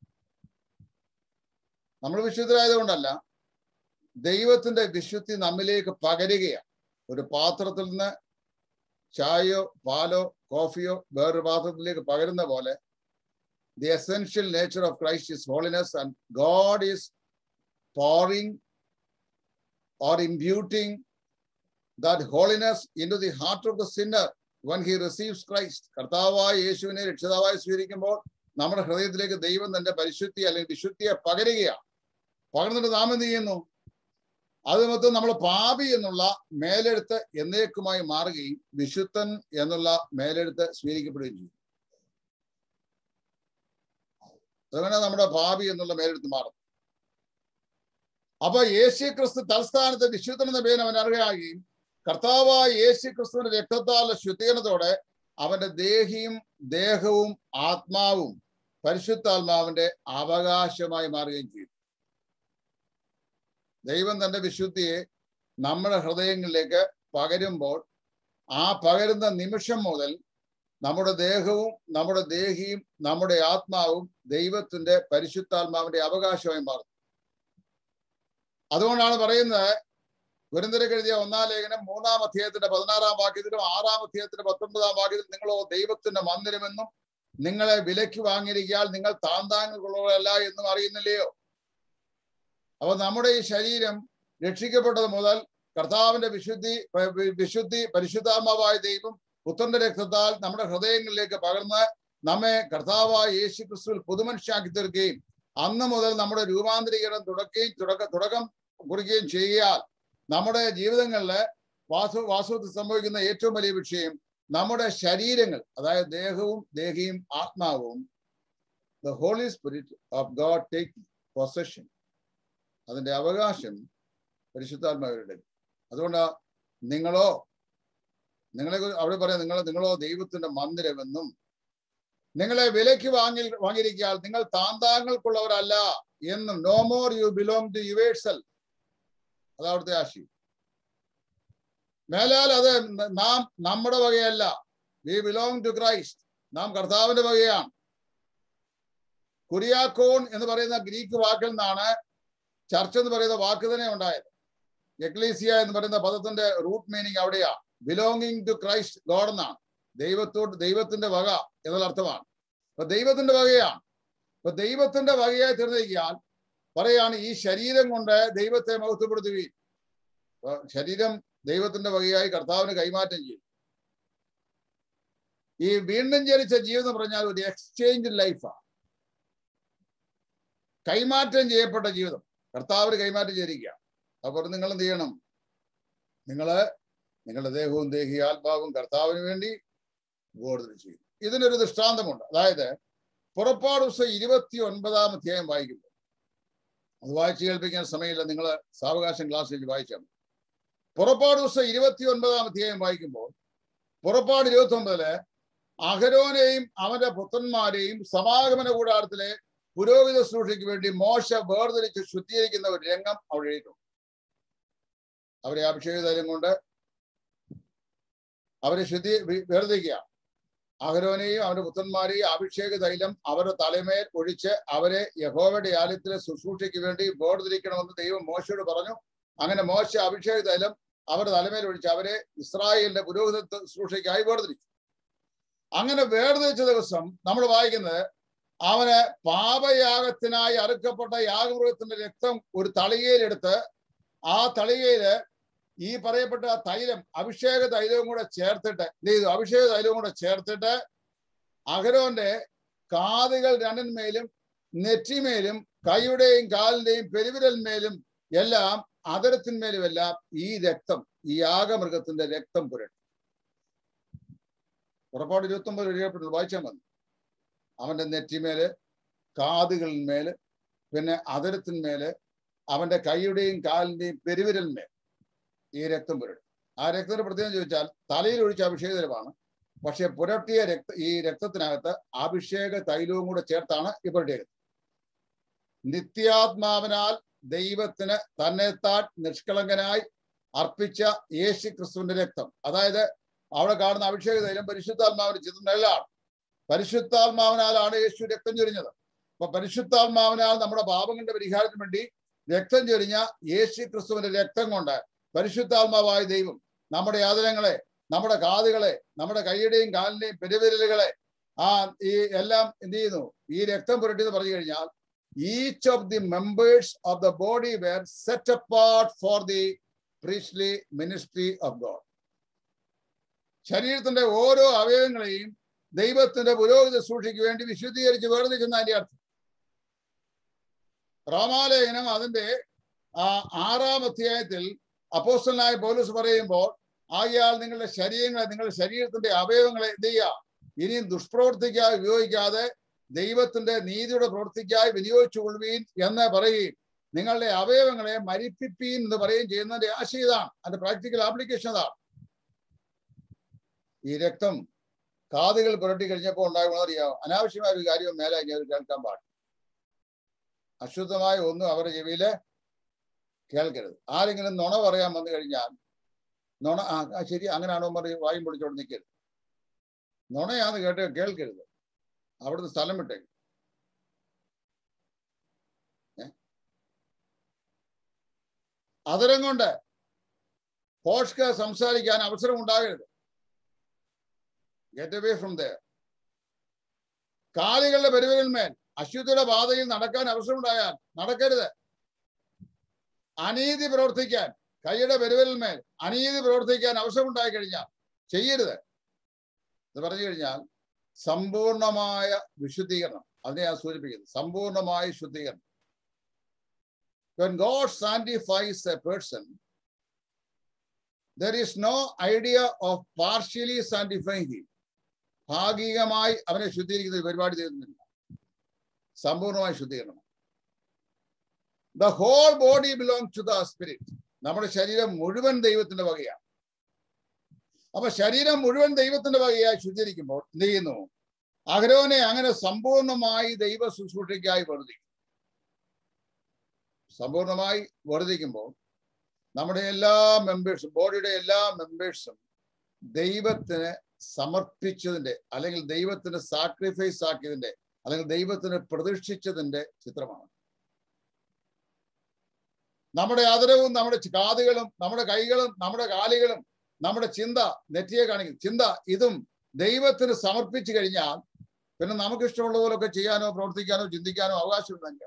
നമ്മൾ വിശുദ്ധരായതുകൊണ്ടല്ല ദൈവത്തിന്റെ വിശുദ്ധി നമ്മിലേക്ക് പകരുകയാണ് ഒരു പാത്രത്തിൽ നിന്ന് ചായയോ പാലോ കോഫിയോ വേറൊരു പാത്രത്തിലേക്ക് പകരുന്ന പോലെ the essential nature of Christ is holiness and God is pouring or imputing that holiness into the heart of the sinner when he receives Christ. കർത്താവായ യേശുവിനെ രക്ഷിതാവായി സ്വീകരിക്കുമ്പോൾ നമ്മുടെ ഹൃദയത്തിലേക്ക് ദൈവം തന്റെ പരിശുദ്ധി അല്ലെങ്കിൽ വിശുദ്ധിയെ പകരുകയാണ് പകർന്നിട്ട് നാം എന്ത് ചെയ്യുന്നു അത് മൊത്തം നമ്മൾ പാപി എന്നുള്ള മേലെടുത്ത് എന്നേക്കുമായി മാറുകയും വിശുദ്ധൻ എന്നുള്ള മേലെടുത്ത് സ്വീകരിക്കപ്പെടുകയും ചെയ്യും അതുകൊണ്ട് നമ്മുടെ പാപി എന്നുള്ള മേലെടുത്ത് മാറും അപ്പൊ യേശു ക്രിസ്തു തൽസ്ഥാനത്ത് വിശുദ്ധൻ എന്ന പേര് അവൻ അറിയാകുകയും കർത്താവായ യേശു ക്രിസ്തുവിന്റെ രക്തത്താലുള്ള ശുദ്ധീകരണത്തോടെ അവന്റെ ദേഹിയും ദേഹവും ആത്മാവും പരിശുദ്ധാത്മാവിന്റെ അവകാശമായി മാറുകയും ചെയ്തു ദൈവം തന്റെ വിശുദ്ധിയെ നമ്മുടെ ഹൃദയങ്ങളിലേക്ക് പകരുമ്പോൾ ആ പകരുന്ന നിമിഷം മുതൽ നമ്മുടെ ദേഹവും നമ്മുടെ ദേഹിയും നമ്മുടെ ആത്മാവും ദൈവത്തിന്റെ പരിശുദ്ധാത്മാവിന്റെ അവകാശമായി മാറും അതുകൊണ്ടാണ് പറയുന്നത് ഗുരുന്തരക്ക് എഴുതിയ ഒന്നാം ലേഖനം മൂന്നാം അധ്യായത്തിന്റെ പതിനാറാം വാക്യത്തിലും ആറാം അധ്യായത്തിന്റെ പത്തൊമ്പതാം വാക്യത്തിലും നിങ്ങളോ ദൈവത്തിന്റെ മന്ദിരമെന്നും നിങ്ങളെ വിലയ്ക്ക് വാങ്ങിയിരിക്കാൻ നിങ്ങൾ താന്താങ്ങൾക്കുള്ളവരല്ല എന്നും അറിയുന്നില്ലയോ അപ്പൊ നമ്മുടെ ഈ ശരീരം രക്ഷിക്കപ്പെട്ടത് മുതൽ കർത്താവിന്റെ വിശുദ്ധി വിശുദ്ധി പരിശുദ്ധാത്മാവായ ദൈവം പുത്രന്റെ രക്തത്താൽ നമ്മുടെ ഹൃദയങ്ങളിലേക്ക് പകർന്ന് നമ്മെ കർത്താവായ യേശു ക്രിസ്തുവിൽ പുതുമനുഷ്യാക്കി തീർക്കുകയും അന്ന് മുതൽ നമ്മുടെ രൂപാന്തരീകരണം തുടക്കുകയും തുടക്ക തുടക്കം കുറിക്കുകയും ചെയ്യാൽ നമ്മുടെ ജീവിതങ്ങളില് വാസു വാസ്തവത്തിൽ സംഭവിക്കുന്ന ഏറ്റവും വലിയ വിഷയം നമ്മുടെ ശരീരങ്ങൾ അതായത് ദേഹവും ദേഹിയും ആത്മാവും the Holy Spirit of God take possession അതിന്റെ അവകാശം പരിശുദ്ധാത്മാവരുടെ അതുകൊണ്ട് നിങ്ങളോ നിങ്ങളെ അവിടെ പറയാം നിങ്ങൾ നിങ്ങളോ ദൈവത്തിന്റെ മന്ദിരമെന്നും നിങ്ങളെ വിലയ്ക്ക് വാങ്ങി വാങ്ങിയിരിക്കാൻ നിങ്ങൾ താന്താങ്ങൾക്കുള്ളവരല്ല എന്നും no more you belong to yourself അത് അവിടുത്തെ ആശയം മേലാൽ അത് നാം നമ്മുടെ വകയല്ല വി ബിലോങ് ടു ക്രൈസ്റ്റ് നാം കർത്താവിന്റെ വകയാണ് കുരിയാക്കോൺ എന്ന് പറയുന്ന ഗ്രീക്ക് വാക്കിൽ നിന്നാണ് ചർച്ച് എന്ന് പറയുന്ന വാക്ക് തന്നെ ഉണ്ടായത് എക്ലീസിയ എന്ന് പറയുന്ന പദത്തിന്റെ റൂട്ട് മീനിങ് അവിടെയാ ബിലോങ്ങിങ് ടു ക്രൈസ്റ്റ് ഗോഡ് എന്നാണ് ദൈവത്തോട് ദൈവത്തിന്റെ വക എന്നുള്ള അർത്ഥമാണ് അപ്പൊ ദൈവത്തിന്റെ വകയാണ് അപ്പൊ ദൈവത്തിന്റെ വകയായി തീർന്നിരിക്കാൻ പറയാണ് ഈ ശരീരം കൊണ്ട് ദൈവത്തെ മഹത്വപ്പെടുത്തുകയും ശരീരം ദൈവത്തിന്റെ വകയായി കർത്താവിന് കൈമാറ്റം ചെയ്യും ഈ വീണ്ടും ജനിച്ച ജീവിതം എന്ന് പറഞ്ഞാൽ ഒരു എക്സ്ചേഞ്ച് ലൈഫാണ് കൈമാറ്റം ചെയ്യപ്പെട്ട ജീവിതം കർത്താവിന് കൈമാറ്റം ചെയ്തിരിക്കുക അപ്പോൾ നിങ്ങൾ എന്ത് ചെയ്യണം നിങ്ങള് നിങ്ങളുടെ ദേഹവും ദേഹി ആത്മാവും കർത്താവിന് വേണ്ടി വേർതിരി ചെയ്യും ഇതിനൊരു ദൃഷ്ടാന്തമുണ്ട് അതായത് പുറപ്പാട് ദിവസം ഇരുപത്തി ഒൻപതാം അധ്യായം വായിക്കുമ്പോൾ അത് വായിച്ചു കേൾപ്പിക്കാൻ സമയമില്ല നിങ്ങൾ സാവകാശം ക്ലാസ്സിൽ വായിച്ചാൽ പുറപ്പാട് ദിവസം ഇരുപത്തി ഒൻപതാം അധ്യായം വായിക്കുമ്പോൾ പുറപ്പാട് ഇരുപത്തി ഒമ്പതില് അഹരോനെയും അവന്റെ പുത്രന്മാരെയും സമാഗമന കൂടാരത്തിലെ പുരോഹിത സൂക്ഷിക്ക് വേണ്ടി മോശ വേർതിരിച്ച് ശുദ്ധീകരിക്കുന്ന ഒരു രംഗം അവിടെ എഴുതിയിട്ടുണ്ട് അവരെ അഭിഷേക തൈലം കൊണ്ട് അവരെ ശുദ്ധി വേർതിരിക്കുക അഹരോനെയും അവന്റെ പുത്രന്മാരെയും അഭിഷേക തൈലം അവരുടെ തലമേൽ ഒഴിച്ച് അവരെ യഹോവയുടെ ആലയത്തിലെ ശുശ്രൂഷയ്ക്ക് വേണ്ടി വേർതിരിക്കണമെന്ന് ദൈവം മോശയോട് പറഞ്ഞു അങ്ങനെ മോശ അഭിഷേക തൈലം അവരുടെ തലമേൽ ഒഴിച്ച് അവരെ ഇസ്രായേലിന്റെ പുരോഹിത ശുശ്രൂഷയ്ക്കായി വേർതിരിച്ചു അങ്ങനെ വേർതിരിച്ച ദിവസം നമ്മൾ വായിക്കുന്നത് അവന് പാപയാഗത്തിനായി അറുക്കപ്പെട്ട യാഗമൃഗത്തിന്റെ രക്തം ഒരു തളികയിലെടുത്ത് ആ തളികയില് ഈ പറയപ്പെട്ട തൈലം അഭിഷേക തൈലവും കൂടെ ചേർത്തിട്ട് എന്ത് ചെയ്തു അഭിഷേക തൈലവും കൂടെ ചേർത്തിട്ട് അഹരോന്റെ കാതുകൾ രണ്ടിന്മേലും നെറ്റിമേലും കൈയുടെയും കാലിന്റെയും പെരുവിരലിന്മേലും എല്ലാം അതരത്തിന്മേലും എല്ലാം ഈ രക്തം ഈ യാഗമൃഗത്തിന്റെ രക്തം പുരട്ടി പുറപ്പാട് ഇരുപത്തി ഒമ്പത് എഴുതപ്പെട്ടത് വായിച്ചാൽ മതി അവന്റെ നെറ്റിമേല് കാതുകളിന്മേല് പിന്നെ അതരത്തിന്മേല് അവന്റെ കൈയുടെയും കാലിന്റെയും പെരുവിരലിന്മേൽ ഈ രക്തം പുരട്ടി ആ രക്തത്തിന് പ്രത്യേകം ചോദിച്ചാൽ തലയിൽ ഒഴിച്ച അഭിഷേകതരമാണ് പക്ഷെ പുരട്ടിയ രക്ത ഈ രക്തത്തിനകത്ത് അഭിഷേക തൈലവും കൂടെ ചേർത്താണ് ഈ പുരട്ടിയത് നിത്യാത്മാവിനാൽ ദൈവത്തിന് തന്നെത്താൻ നിഷ്കളങ്കനായി അർപ്പിച്ച യേശു ക്രിസ്തുവിന്റെ രക്തം അതായത് അവിടെ കാണുന്ന അഭിഷേക തൈലം പരിശുദ്ധാത്മാവിന്റെ ചിത്രനിഴലാണ് പരിശുദ്ധാത്മാവിനാലാണ് യേശു രക്തം ചൊരിഞ്ഞത് അപ്പൊ പരിശുദ്ധാത്മാവിനാൽ നമ്മുടെ പാപങ്ങളുടെ പരിഹാരത്തിന് വേണ്ടി രക്തം ചൊരിഞ്ഞ യേശു ക്രിസ്തുവിന്റെ രക്തം കൊണ്ട് പരിശുദ്ധാത്മാവായ ദൈവം നമ്മുടെ യാതനങ്ങളെ നമ്മുടെ കാതുകളെ നമ്മുടെ കൈയുടെയും കാലിന്റെയും പെരുവിരലുകളെ ആ ഈ എല്ലാം എന്ത് ചെയ്യുന്നു ഈ രക്തം പുരട്ടി എന്ന് പറഞ്ഞു കഴിഞ്ഞാൽ each of the members of the body were set apart for the priestly ministry of God ശരീരത്തിന്റെ ഓരോ അവയവങ്ങളെയും ദൈവത്തിന്റെ പുരോഗതി സൂക്ഷിക്ക് വേണ്ടി വിശുദ്ധീകരിച്ച് വേർതിരിക്കുന്ന അതിന്റെ അർത്ഥം റോമാലേഖനം അതിന്റെ ആ ആറാം അധ്യായത്തിൽ അപ്പോസ്റ്റലായ പോലീസ് പറയുമ്പോൾ ആകിയാൽ നിങ്ങളുടെ ശരീരങ്ങളെ നിങ്ങളുടെ ശരീരത്തിന്റെ അവയവങ്ങളെ എന്ത് ചെയ്യുക ഇനിയും ദുഷ്പ്രവർത്തിക്കായി ഉപയോഗിക്കാതെ ദൈവത്തിന്റെ നീതിയുടെ പ്രവൃത്തിക്കായി വിനിയോഗിച്ചു കൊള്ളുവീൻ എന്ന് പറയുകയും നിങ്ങളുടെ അവയവങ്ങളെ മരിപ്പിപ്പീൻ എന്ന് പറയുകയും ചെയ്യുന്നതിന്റെ ആശയം ഇതാണ് അതിന്റെ പ്രാക്ടിക്കൽ ആപ്ലിക്കേഷൻ അതാണ് ഈ രക്തം കാതുകൾ പുരട്ടി കഴിഞ്ഞപ്പോൾ ഉണ്ടാകുമെന്നറിയാമോ അനാവശ്യമായ ഒരു കാര്യം മേലാക്കി അവർ കേൾക്കാൻ പാടില്ല അശുദ്ധമായ ഒന്നും അവരുടെ ചെവിയില് കേൾക്കരുത് ആരെങ്കിലും നുണ പറയാൻ വന്നു കഴിഞ്ഞാൽ നുണ ആ ആ, ശരി അങ്ങനെയാണോ പറയും വായും പൊളിച്ചോണ്ട് നിൽക്കരുത് നുണയാന്ന് കേട്ട് കേൾക്കരുത് അവിടുന്ന് സ്ഥലം വിട്ടേക്ക് ഏ? അതരം കൊണ്ട് പോഷ്ക സംസാരിക്കാൻ അവസരം ഉണ്ടാകരുത് ഗെറ്റ് അവേ ഫ്രം ദർ കാലികളുടെ പെരുവിരന്മേൽ അശുദ്ധിയുടെ പാതയിൽ നടക്കാൻ അവസരമുണ്ടായാൽ നടക്കരുത് അനീതി പ്രവർത്തിക്കാൻ കൈയുടെ പെരുവിരന്മേൽ അനീതി പ്രവർത്തിക്കാൻ അവസരമുണ്ടായി കഴിഞ്ഞാൽ ചെയ്യരുത് എന്ന് പറഞ്ഞു കഴിഞ്ഞാൽ സമ്പൂർണമായ വിശുദ്ധീകരണം അതിനെ ഞാൻ സൂചിപ്പിക്കുന്നത് സമ്പൂർണമായ ശുദ്ധീകരണം When God sanctifies a person, there is no idea of partially sanctifying him. ഭാഗികമായി അവനെ ശുദ്ധീകരിക്കുന്ന ഒരു പരിപാടി ചെയ്യുന്നില്ല സമ്പൂർണമായി ശുദ്ധീകരണം the whole body belong to the spirit നമ്മുടെ ശരീരം മുഴുവൻ ദൈവത്തിന്റെ വകയാണ് അപ്പൊ ശരീരം മുഴുവൻ ദൈവത്തിന്റെ വകയായി ശുദ്ധീകരിക്കുമ്പോൾ എന്ത് ചെയ്യുന്നു അഹരോനെ അങ്ങനെ സമ്പൂർണമായി ദൈവ ശുശ്രൂഷയ്ക്കായി വെറുതെ സമ്പൂർണമായി വെറുതിക്കുമ്പോൾ നമ്മുടെ എല്ലാ മെമ്പേഴ്സും ബോഡിയുടെ എല്ലാ മെമ്പേഴ്സും ദൈവത്തിന് സമർപ്പിച്ചതിന്റെ അല്ലെങ്കിൽ ദൈവത്തിന് സാക്രിഫൈസ് ആക്കിയതിന്റെ അല്ലെങ്കിൽ ദൈവത്തിന് പ്രതിഷ്ഠിച്ചതിന്റെ ചിത്രമാണ് നമ്മുടെ ആദരവും നമ്മുടെ കാതുകളും നമ്മുടെ കൈകളും നമ്മുടെ കാലുകളും നമ്മുടെ ചിന്ത നെറ്റിയെ കാണിക്കും ചിന്ത ഇതും ദൈവത്തിന് സമർപ്പിച്ചു കഴിഞ്ഞാൽ പിന്നെ നമുക്ക് ഇഷ്ടമുള്ള പോലൊക്കെ ചെയ്യാനോ പ്രവർത്തിക്കാനോ ചിന്തിക്കാനോ അവകാശമില്ല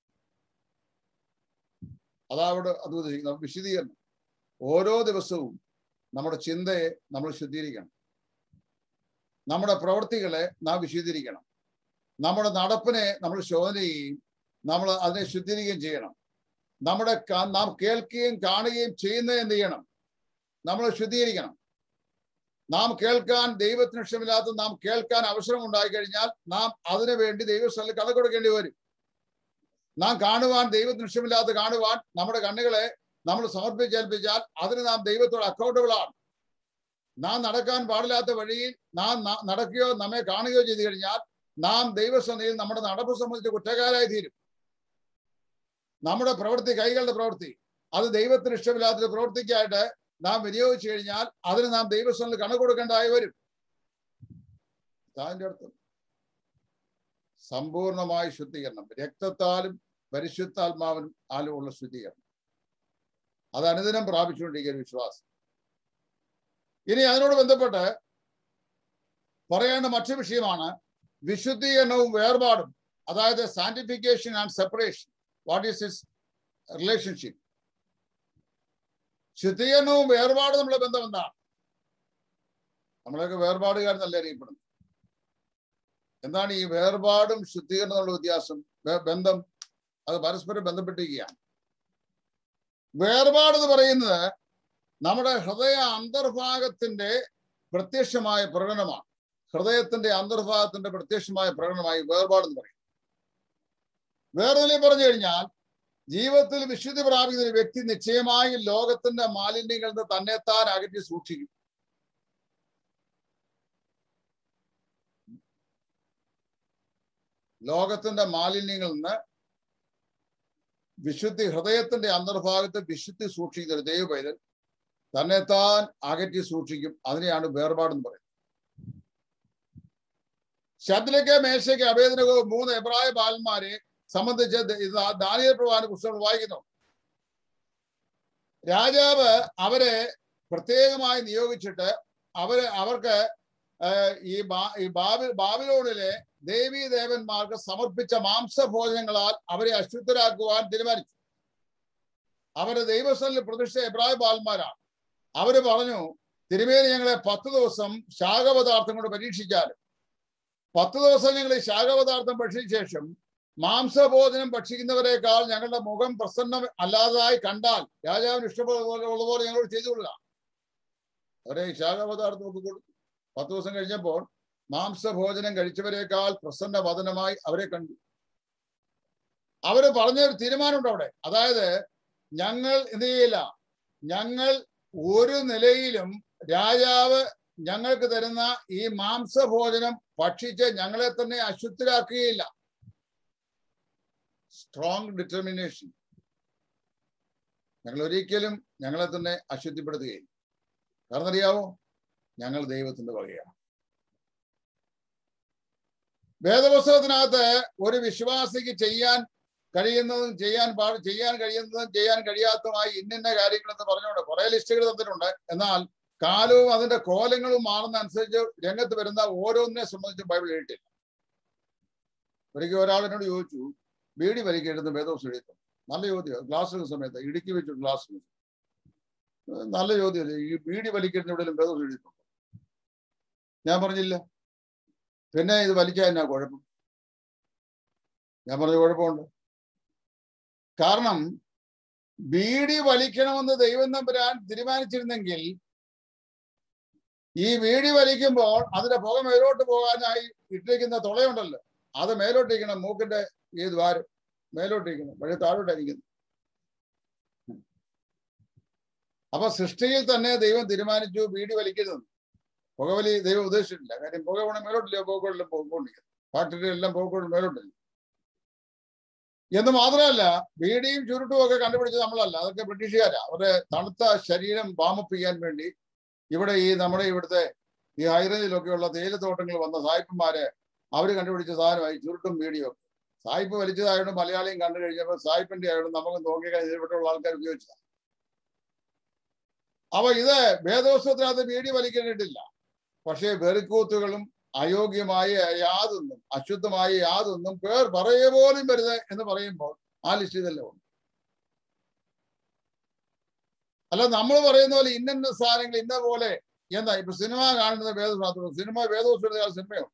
അതവിടെ അത് ഉദ്ദേശിക്കുന്നത് വിശദീകരണം ഓരോ ദിവസവും നമ്മുടെ ചിന്തയെ നമ്മൾ ശുദ്ധീകരിക്കണം നമ്മുടെ പ്രവൃത്തികളെ നാം വിശുദ്ധീകരിക്കണം നമ്മുടെ നടപ്പിനെ നമ്മൾ ശോധന ചെയ്യുകയും നമ്മൾ അതിനെ ശുദ്ധീകരിക്കുകയും ചെയ്യണം നമ്മുടെ ക- നാം കേൾക്കുകയും കാണുകയും ചെയ്യുന്നത് എന്ത് ചെയ്യണം നമ്മൾ ശുദ്ധീകരിക്കണം നാം കേൾക്കാൻ ദൈവത്തിന് ഇഷ്ടമില്ലാത്ത നാം കേൾക്കാൻ അവസരം ഉണ്ടായി കഴിഞ്ഞാൽ നാം അതിനു വേണ്ടി ദൈവസ്ഥലിൽ കഥ കൊടുക്കേണ്ടി വരും നാം കാണുവാൻ ദൈവത്തിന് ഇഷ്ടമില്ലാത്ത കാണുവാൻ നമ്മുടെ കണ്ണുകളെ നമ്മൾ സമർപ്പിച്ചേൽപ്പിച്ചാൽ അതിന് നാം ദൈവത്തോട് അക്കൗണ്ടബിൾ ആണ് നാം നടക്കാൻ പാടില്ലാത്ത വഴിയിൽ നാം ന- നടക്കുകയോ നമ്മെ കാണുകയോ ചെയ്തു കഴിഞ്ഞാൽ നാം ദൈവസന്നിധിയിൽ നമ്മുടെ നടപ്പ് സംബന്ധിച്ച് കുറ്റക്കാരായി തീരും നമ്മുടെ പ്രവൃത്തി കൈകളുടെ പ്രവൃത്തി അത് ദൈവത്തിന് ഇഷ്ടമില്ലാത്തൊരു പ്രവൃത്തിക്കായിട്ട് നാം വിനിയോഗിച്ചു കഴിഞ്ഞാൽ അതിന് നാം ദൈവസ്ഥനിൽ കണക്ക് കൊടുക്കേണ്ടതായി വരും അതിന്റെ അർത്ഥം സമ്പൂർണമായ ശുദ്ധീകരണം രക്തത്താലും പരിശുദ്ധാത്മാവിനും ആലും ഉള്ള ശുദ്ധീകരണം അത് അനുദിനം പ്രാപിച്ചുകൊണ്ടിരിക്കുന്ന ഒരു വിശ്വാസം ഇനി അതിനോട് ബന്ധപ്പെട്ട് പറയേണ്ട മറ്റു വിഷയമാണ് വിശുദ്ധീകരണവും വേർപാടും അതായത് sanctification and separation what is is relationship ശുദ്ധീകരണവും വേർപാടും തമ്മിലുള്ള ബന്ധം എന്താണ് നമ്മളൊക്കെ വേർപാടുകാരെന്നല്ല അറിയപ്പെടുന്നത് എന്താണ് ഈ വേർപാടും ശുദ്ധീകരണമുള്ള വ്യത്യാസം ബ- ബന്ധം അത് പരസ്പരം ബന്ധപ്പെട്ടിരിക്കുകയാണ് വേർപാടെന്ന് പറയുന്നത് നമ്മുടെ ഹൃദയ അന്തർഭാഗത്തിന്റെ പ്രത്യക്ഷമായ പ്രകടനമാണ് ഹൃദയത്തിന്റെ അന്തർഭാഗത്തിന്റെ പ്രത്യക്ഷമായ പ്രകടനമായി വേർപാടെന്ന് പറയും വേറെ നിലയിൽ പറഞ്ഞു കഴിഞ്ഞാൽ ജീവിതത്തിൽ വിശുദ്ധി പ്രാപിക്കുന്ന ഒരു വ്യക്തി നിശ്ചയമായി ലോകത്തിന്റെ മാലിന്യങ്ങളിൽ നിന്ന് തന്നെത്താൻ അകറ്റി സൂക്ഷിക്കും ലോകത്തിന്റെ മാലിന്യങ്ങളിൽ നിന്ന് വിശുദ്ധി ഹൃദയത്തിന്റെ അന്തർഭാഗത്ത് വിശുദ്ധി സൂക്ഷിക്കുന്ന ഒരു ദൈവപൈതൽ തന്നെത്താൻ അകറ്റി സൂക്ഷിക്കും അതിനെയാണ് വേർപാടെന്ന് പറയുന്നത് ശബ്ദിലേക്ക് മേശയ്ക്ക് അഭേദനകവും മൂന്ന് എബ്രായ ബാലന്മാരെ സംബന്ധിച്ച് ദാനിയൽ പ്രവാന പുസ്തകം വായിക്കുന്നു രാജാവ് അവരെ പ്രത്യേകമായി നിയോഗിച്ചിട്ട് അവര് അവർക്ക് ഈ ഈ ബാബി ബാബിലോണിലെ ദേവീ ദേവന്മാർക്ക് സമർപ്പിച്ച മാംസഭോജനങ്ങളാൽ അവരെ അശുദ്ധരാക്കുവാൻ തീരുമാനിച്ചു അവരെ ദൈവസ്ഥലിൽ പ്രതിഷ്ഠ എബ്രായ ബാലന്മാരാണ് അവര് പറഞ്ഞു തിരുമേനി ഞങ്ങളെ പത്ത് ദിവസം ശാഖപദാർത്ഥം കൊണ്ട് പരീക്ഷിച്ചാലും പത്ത് ദിവസം ഞങ്ങൾ ഈ ശാഖപദാർത്ഥം ഭക്ഷിച്ച ശേഷം മാംസഭോജനം ഭക്ഷിക്കുന്നവരെക്കാൾ ഞങ്ങളുടെ മുഖം പ്രസന്നം അല്ലാതായി കണ്ടാൽ രാജാവിന് ഇഷ്ടപ്പെടുന്ന പോലെ ഞങ്ങളോട് ചെയ്തു കൊള്ളുക അവരെ ഈ ശാഖപദാർത്ഥം ഒക്കെ കൊടുത്തു പത്ത് ദിവസം കഴിഞ്ഞപ്പോൾ മാംസഭോജനം കഴിച്ചവരെക്കാൾ പ്രസന്ന വദനമായി അവരെ കണ്ടു അവര് പറഞ്ഞൊരു തീരുമാനമുണ്ട് അവിടെ അതായത് ഞങ്ങൾ എന്ത് ചെയ്യില്ല ഞങ്ങൾ ഒരു നിലയിലും രാജാവ് ഞങ്ങൾക്ക് തരുന്ന ഈ മാംസഭോജനം ഭക്ഷിച്ച് ഞങ്ങളെ തന്നെ അശുദ്ധരാക്കുകയില്ല സ്ട്രോങ് ഡിറ്റർമിനേഷൻ ഞങ്ങൾ ഒരിക്കലും ഞങ്ങളെ തന്നെ അശുദ്ധിപ്പെടുത്തുകയില്ല കാരണം അറിയാവോ ഞങ്ങൾ ദൈവത്തിന്റെ വകയാണ് വേദപുസ്തകത്തിനകത്ത് ഒരു വിശ്വാസിക്ക് ചെയ്യാൻ കഴിയുന്നതും ചെയ്യാൻ പാട് ചെയ്യാൻ കഴിയുന്നതും ചെയ്യാൻ കഴിയാത്തതുമായി ഇന്നിന്ന കാര്യങ്ങൾ എന്ന് പറഞ്ഞുകൊണ്ട് കുറെ ലിസ്റ്റുകൾ തന്നിട്ടുണ്ട് എന്നാൽ കാലവും അതിന്റെ കോലങ്ങളും മാറുന്ന അനുസരിച്ച് രംഗത്ത് വരുന്ന ഓരോന്നിനെ സംബന്ധിച്ച് ബൈബിൾ എഴുതിയിട്ടില്ല ഒരിക്കൽ ഒരാളിനോട് ചോദിച്ചു ബീഡി വലിക്കരുത് വേദോസ് എഴുതും നല്ല ചോദ്യം ക്ലാസ് സമയത്ത് ഇടുക്കി വെച്ചു ക്ലാസ് നല്ല ചോദ്യമല്ലേ ഈ ബീഡി വലിക്കരുത് എവിടെയും വേദോസ് എഴുതിയിട്ടുണ്ട് ഞാൻ പറഞ്ഞില്ല പിന്നെ ഇത് വലിക്കാൻ എന്നാ കുഴപ്പം ഞാൻ പറഞ്ഞ കുഴപ്പമുണ്ട് കാരണം ബീഡി വലിക്കണമെന്ന് ദൈവം തമ്പുരാൻ തീരുമാനിച്ചിരുന്നെങ്കിൽ ഈ വീടി വലിക്കുമ്പോൾ അതിന്റെ പുക മേലോട്ട് പോകാനായി ഇട്ടിരിക്കുന്ന തുളയുണ്ടല്ലോ അത് മേലോട്ടിരിക്കണം മൂക്കിന്റെ ഈ ദ്വാരം മേലോട്ടിരിക്കണം പക്ഷെ താഴോട്ടായിരിക്കുന്നു അപ്പൊ സൃഷ്ടിയിൽ തന്നെ ദൈവം തീരുമാനിച്ചു വീടി വലിക്കരുത് പുകവലി ദൈവം ഉദ്ദേശിച്ചിട്ടില്ല കാര്യം പുക വേണം മേലോട്ടില്ല പോകോടെല്ലാം പോയിക്കൊണ്ടിരിക്കുന്നു ഫാക്ടറി എല്ലാം പോകോട് മേലോട്ടില്ല എന്ന് മാത്രമല്ല ബീഡിയും ചുരുട്ടും ഒക്കെ കണ്ടുപിടിച്ചത് നമ്മളല്ല അതൊക്കെ ബ്രിട്ടീഷുകാരാ അവരുടെ തണുത്ത ശരീരം വാമപ്പ് ചെയ്യാൻ വേണ്ടി ഇവിടെ ഈ നമ്മുടെ ഇവിടുത്തെ ഈ ഹൈറേഞ്ചിലൊക്കെയുള്ള തേയിലത്തോട്ടങ്ങൾ വന്ന സായിപ്പന്മാര് അവര് കണ്ടുപിടിച്ച സാധനമായി ചുരുട്ടും ബീഡിയും ഒക്കെ സായിപ്പ് വലിച്ചതായതുകൊണ്ട് മലയാളിയും കണ്ടു കഴിഞ്ഞപ്പോൾ സായിപ്പിന്റെ ആയതുകൊണ്ട് നമുക്ക് നോക്കിക്കാൻ ഇതിൽപ്പെട്ടുള്ള ആൾക്കാർ ഉപയോഗിച്ചതാണ് അപ്പൊ ഇത് വേദോത്സവത്തിനകത്ത് ബീഡി വലിക്കേണ്ടിട്ടില്ല പക്ഷേ വെറിക്കൂത്തുകളും അയോഗ്യമായ യാതൊന്നും അശുദ്ധമായ യാതൊന്നും പേർ പറയ പോലും വരുത് എന്ന് പറയുമ്പോൾ ആ ലിസ്റ്റ് ഇതല്ലേ ഉണ്ട് അല്ല നമ്മൾ പറയുന്ന പോലെ ഇന്ന സാധനങ്ങൾ ഇന്ന പോലെ എന്താ ഇപ്പൊ സിനിമ കാണുന്നത് വേദശാസ്ത്രം സിനിമ വേദോത്സവ സിനിമയുണ്ട്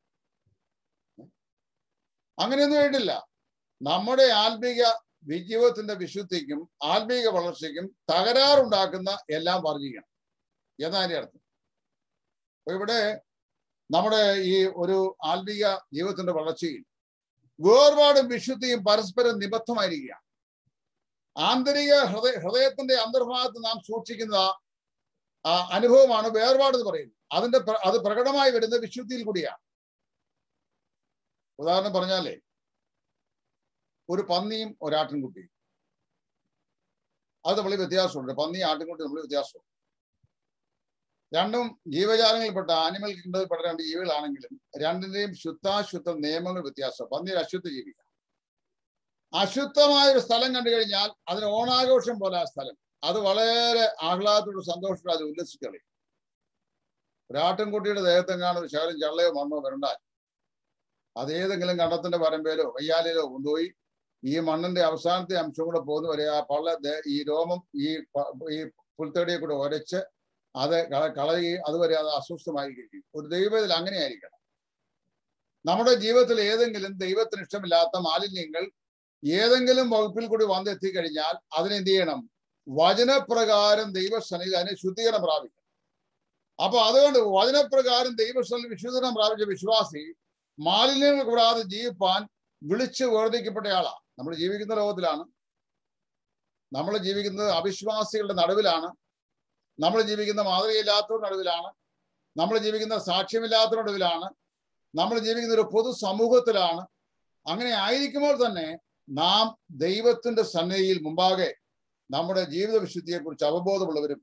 അങ്ങനെയൊന്നും ആയിട്ടില്ല നമ്മുടെ ആത്മീക ജീവിതത്തിന്റെ വിശുദ്ധിക്കും ആത്മീക വളർച്ചയ്ക്കും തകരാറുണ്ടാക്കുന്ന എല്ലാം വർജിക്കണം എന്നതിന്റെ അർത്ഥം അപ്പൊ ഇവിടെ നമ്മുടെ ഈ ഒരു ആത്മീക ജീവിതത്തിന്റെ വളർച്ചയിൽ വേർപാടും വിശുദ്ധിയും പരസ്പരം നിബദ്ധമായിരിക്കുകയാണ് ആന്തരിക ഹൃദയ ഹൃദയത്തിന്റെ അന്തർഭാഗത്ത് നാം സൂക്ഷിക്കുന്ന അനുഭവമാണ് വേർപാട് എന്ന് പറയുന്നത് അതിന്റെ അത് പ്രകടമായി വരുന്ന വിശുദ്ധിയിൽ കൂടിയാണ് ഉദാഹരണം പറഞ്ഞാലേ ഒരു പന്നിയും ഒരാട്ടിൻകുട്ടിയും അത് തമ്മിൽ വ്യത്യാസമുണ്ട് പന്നി ആട്ടിൻകുട്ടി തമ്മിൽ വ്യത്യാസമുണ്ട് രണ്ടും ജീവജാലങ്ങളിൽപ്പെട്ട ആനിമൽ കിങ്ഡത്തിൽപ്പെട്ട രണ്ട് ജീവികളാണെങ്കിലും രണ്ടിന്റെയും ശുദ്ധാശുദ്ധ നിയമങ്ങൾ വ്യത്യാസം പന്നി ഒരു അശുദ്ധ ജീവിക അശുദ്ധമായ ഒരു സ്ഥലം കണ്ടു കഴിഞ്ഞാൽ അതിന് ഓണാഘോഷം പോലെ ആ സ്ഥലം അത് വളരെ ആഹ്ലാദത്തോട് സന്തോഷത്തോടെ അത് ഉല്ലസിക്കളയും ഒരാട്ടിൻകുട്ടിയുടെ ദേഹത്തെങ്ങാണ് ഒരു ശകലം ചള്ളയോ മണ്ണോ വരണ്ടാൽ അത് ഏതെങ്കിലും കണ്ടത്തിന്റെ പരമ്പയിലോ വയ്യാലിലോ കൊണ്ടുപോയി ഈ മണ്ണിന്റെ അവസാനത്തെ അംശം കൂടെ പോകുന്ന വരെ ആ പള്ള ഈ രോമം ഈ ഈ പുൽത്തടിയെ കൂടെ ഒരച്ച് അത് കളയുകയും അതുവരെ അത് അസ്വസ്ഥമായിരിക്കും ഒരു ദൈവത്തിൽ അങ്ങനെ ആയിരിക്കണം നമ്മുടെ ജീവിതത്തിൽ ഏതെങ്കിലും ദൈവത്തിന് ഇഷ്ടമില്ലാത്ത മാലിന്യങ്ങൾ ഏതെങ്കിലും വകുപ്പിൽ കൂടി വന്നെത്തി കഴിഞ്ഞാൽ അതിനെന്ത് ചെയ്യണം വചനപ്രകാരം ദൈവസ്ഥനിൽ അതിനെ ശുദ്ധീകരണം പ്രാപിക്കണം അപ്പൊ അതുകൊണ്ട് വചനപ്രകാരം ദൈവസ്ഥനിൽ വിശുദ്ധീകരണം പ്രാപിച്ച വിശ്വാസി മാലിന്യങ്ങൾ കൂടാതെ ജീവിപ്പാൻ വിളിച്ച് വേർതിക്കപ്പെട്ടയാളാ നമ്മൾ ജീവിക്കുന്ന ലോകത്തിലാണ് നമ്മൾ ജീവിക്കുന്നത് അവിശ്വാസികളുടെ നടുവിലാണ് നമ്മൾ ജീവിക്കുന്ന മാതൃകയില്ലാത്തവരുടെ നടുവിലാണ് നമ്മൾ ജീവിക്കുന്ന സാക്ഷ്യമില്ലാത്തവരുടെ നടുവിലാണ് നമ്മൾ ജീവിക്കുന്ന ഒരു പൊതു സമൂഹത്തിലാണ് അങ്ങനെ ആയിരിക്കുമ്പോൾ തന്നെ നാം ദൈവത്തിന്റെ സന്നിധിയിൽ മുമ്പാകെ നമ്മുടെ ജീവിത വിശുദ്ധിയെക്കുറിച്ച് അവബോധമുള്ളവരും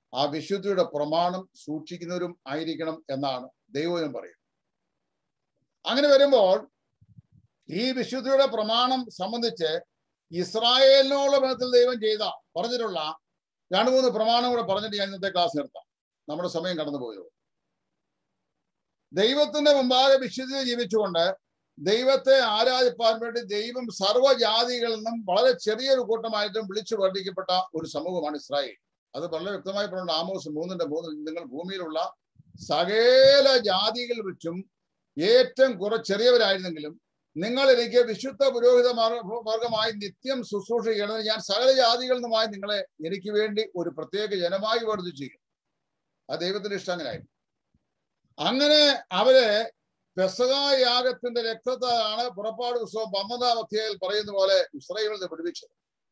ആ വിശുദ്ധിയുടെ പ്രമാണം സൂക്ഷിക്കുന്നവരും ആയിരിക്കണം എന്നാണ് ദൈവം പറയുന്നത് അങ്ങനെ വരുമ്പോൾ ഈ വിശുദ്ധിയുടെ പ്രമാണം സംബന്ധിച്ച് ഇസ്രായേലിനോട് ബന്ധത്തിൽ ദൈവം ചെയ്ത പറഞ്ഞിട്ടുള്ള രണ്ട് മൂന്ന് പ്രമാണം കൂടെ പറഞ്ഞിട്ട് ഞാൻ ഇന്നത്തെ ക്ലാസ് നിർത്താം നമ്മുടെ സമയം കടന്നു പോയത് ദൈവത്തിന്റെ മുമ്പാകെ വിശുദ്ധി ജീവിച്ചുകൊണ്ട് ദൈവത്തെ ആരാധിപ്പാൻ വേണ്ടി ദൈവം സർവ്വജാതികളിൽ നിന്നും വളരെ ചെറിയൊരു കൂട്ടമായിട്ടും വിളിച്ചു വർദ്ധിക്കപ്പെട്ട ഒരു സമൂഹമാണ് ഇസ്രായേൽ അത് വളരെ വ്യക്തമായി പറഞ്ഞ ആമോസ് മൂന്നിന്റെ മൂന്നിൽ നിങ്ങൾ ഭൂമിയിലുള്ള സകല ജാതികൾ വെച്ചും ഏറ്റവും കുറ ചെറിയവരായിരുന്നെങ്കിലും നിങ്ങൾ എനിക്ക് വിശുദ്ധ പുരോഹിത മാർഗമായി നിത്യം ശുശ്രൂഷ ചെയ്യണമെന്ന് ഞാൻ സകല ജാതികളിൽ നിന്നുമായി നിങ്ങളെ എനിക്ക് വേണ്ടി ഒരു പ്രത്യേക ജനമായി വർദ്ധിച്ചു ചെയ്യും ആ ദൈവത്തിന്റെ ഇഷ്ടം അങ്ങനെയായിരുന്നു അങ്ങനെ അവരെ പെസക യാഗത്തിന്റെ രക്തത്താണ് പുറപ്പാട് പുസ്തകം പന്ത്രണ്ടാം അധ്യായത്തിൽ പറയുന്ന പോലെ ഇസ്രയേലിൽ നിന്ന് വിടുവിച്ചത്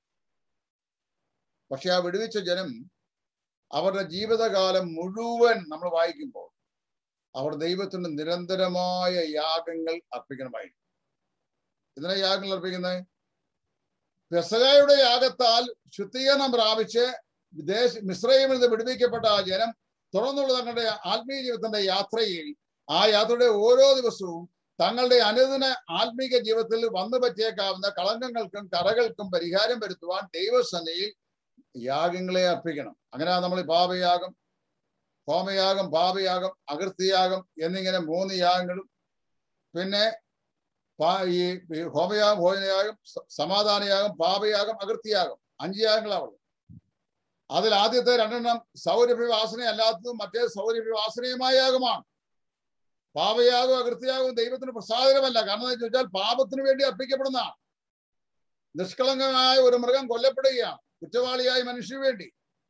പക്ഷെ ആ വിടുവിച്ച ജനം അവരുടെ ജീവിതകാലം മുഴുവൻ നമ്മൾ വായിക്കുമ്പോൾ അവർ ദൈവത്തിന് നിരന്തരമായ യാഗങ്ങൾ അർപ്പിക്കണമായിരുന്നു ഇതിനെ യാഗങ്ങൾ അർപ്പിക്കുന്നത് പെസകയുടെ യാഗത്താൽ ശുദ്ധീകരണം പ്രാപിച്ച് വിദേശ മിശ്രയിൽ നിന്ന് വിടുവിക്കപ്പെട്ട ആ ജനം തുടർന്നുള്ള തങ്ങളുടെ ആത്മീയ ജീവിതത്തിന്റെ യാത്രയിൽ ആ യാത്രയുടെ ഓരോ ദിവസവും തങ്ങളുടെ അനുദിന ആത്മീക ജീവിതത്തിൽ വന്നു പറ്റിയേക്കാവുന്ന കളങ്കങ്ങൾക്കും കറകൾക്കും പരിഹാരം വരുത്തുവാൻ ദൈവസന്നയിൽ യാഗങ്ങളെ അർപ്പിക്കണം അങ്ങനെ നമ്മൾ പാപയാഗം ഹോമയാഗം പാപയാഗം അകൃത്യയാഗം എന്നിങ്ങനെ മൂന്ന് യാഗങ്ങളും പിന്നെ ഈ ഹോമയാഗം ഭോജനയാഗം സമാധാനയാഗം പാപയാഗം അകൃത്യയാഗം അഞ്ച് യാഗങ്ങളാവുള്ളൂ അതിൽ ആദ്യത്തെ രണ്ടെണ്ണം സൗരഭ്യവാസന അല്ലാത്തതും മറ്റേ സൗരഭ്യവാസനയുമായ യാഗമാണ് പാപയാഗവും അകൃത്യയാഗവും ദൈവത്തിന് പ്രസാദകരമല്ല കാരണം എന്ന് ചോദിച്ചാൽ പാപത്തിന് വേണ്ടി അർപ്പിക്കപ്പെടുന്നതാണ് നിഷ്കളങ്കമായ ഒരു മൃഗം കൊല്ലപ്പെടുകയാണ് കുറ്റവാളിയായ മനുഷ്യന് വേണ്ടി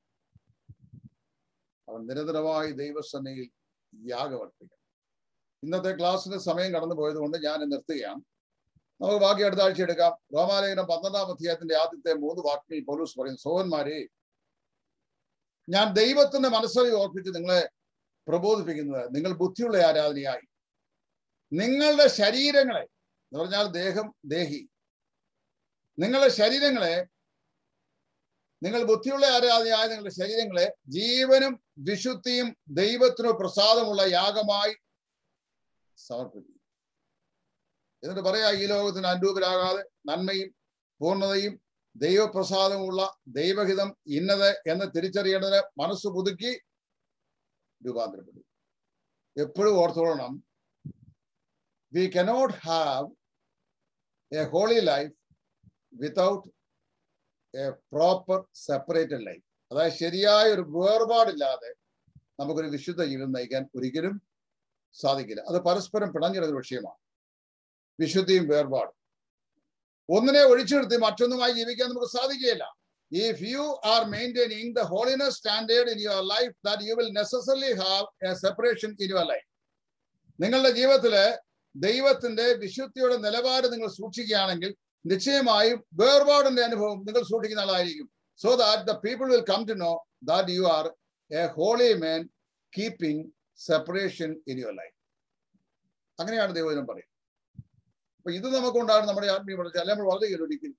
അവൻ നിരന്തരമായി ദൈവസന്നയിൽ യാഗം അർപ്പിക്കണം ഇന്നത്തെ ക്ലാസ്സിന്റെ സമയം കടന്നു പോയത് കൊണ്ട് ഞാൻ നിർത്തുകയാണ് നമുക്ക് ബാക്കി അടുത്ത ആഴ്ച എടുക്കാം റോമാലേഖനം പന്ത്രണ്ടാം അധ്യായത്തിന്റെ ആദ്യത്തെ മൂന്ന് വാക്കുകൾ പോലീസ് പറയും സോഹന്മാരെ ഞാൻ ദൈവത്തിന്റെ മനസ്സറി ഓർപ്പിച്ച് നിങ്ങളെ പ്രബോധിപ്പിക്കുന്നത് നിങ്ങൾ ബുദ്ധിയുള്ള ആരാധനയായി നിങ്ങളുടെ ശരീരങ്ങളെ എന്ന് പറഞ്ഞാൽ ദേഹം ദേഹി നിങ്ങളുടെ ശരീരങ്ങളെ നിങ്ങൾ ബുദ്ധിയുള്ള ആരാധനയായ നിങ്ങളുടെ ശരീരങ്ങളെ ജീവനും വിശുദ്ധിയും ദൈവത്തിനു പ്രസാദമുള്ള യാഗമായി സമർപ്പിക്കും എന്നിട്ട് പറയാ ഈ ലോകത്തിന് അനുരൂപരാകാതെ നന്മയും പൂർണ്ണതയും ദൈവപ്രസാദമുള്ള ദൈവഹിതം ഇന്നത് എന്ന് തിരിച്ചറിയേണ്ടതിന് മനസ്സ് പുതുക്കി രൂപാന്തരപ്പെടും എപ്പോഴും ഓർത്തോളണം we cannot have a holy life without a proper separated life അതായത് ശരിയായ ഒരു വേർപാടില്ലാതെ നമുക്കൊരു വിശുദ്ധ ജീവിതം നയിക്കാൻ ഒരിക്കലും സാധിക്കില്ല അത് പരസ്പരം പിണഞ്ഞിരുന്ന വിഷയമാണ് വിശുദ്ധിയും വേർപാടും ഒന്നിനെ ഒഴിച്ചു നിർത്തി മറ്റൊന്നുമായി ജീവിക്കാൻ നമുക്ക് സാധിക്കുകയില്ല if you are maintaining the holiness standard in your life that you will necessarily have a separation in your life നിങ്ങളുടെ ജീവിതത്തില് ദൈവത്തിന്റെ വിശുദ്ധിയുടെ നിലവാരം നിങ്ങൾ സൂക്ഷിക്കുകയാണെങ്കിൽ നിശ്ചയമായും വേർപാടിന്റെ അനുഭവം നിങ്ങൾ സൂക്ഷിക്കുന്ന ആളായിരിക്കും so that the people will come to know that you are a holy man keeping separation in your life അങ്ങനെയാണ് ദൈവജനം പറയും അപ്പൊ ഇത് നമുക്കുണ്ടാകും നമ്മുടെ ആത്മീയ വളർച്ച അല്ലെ നമ്മൾ വളരെ ഒരിക്കലും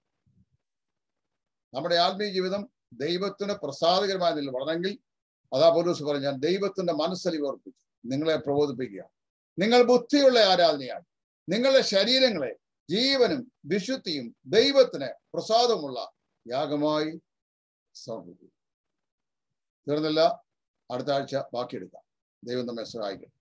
നമ്മുടെ ആത്മീയ ജീവിതം ദൈവത്തിന് പ്രസാദകരമായ നില വളരണമെങ്കിൽ അതാ പോലീസ് പറഞ്ഞു ഞാൻ ദൈവത്തിന്റെ മനസ്സലി ഓർപ്പിച്ചു നിങ്ങളെ പ്രബോധിപ്പിക്കുക നിങ്ങൾ ബുദ്ധിയുള്ള ആരാധനയാണ് നിങ്ങളുടെ ശരീരങ്ങളെ ജീവനും വിശുദ്ധിയും ദൈവത്തിന് പ്രസാദമുള്ള യാഗമായി സമർപ്പിക്കും തീർന്നില്ല അടുത്ത ആഴ്ച ബാക്കിയെടുക്കാം ദൈവം നമ്മെ സഹായിക്കും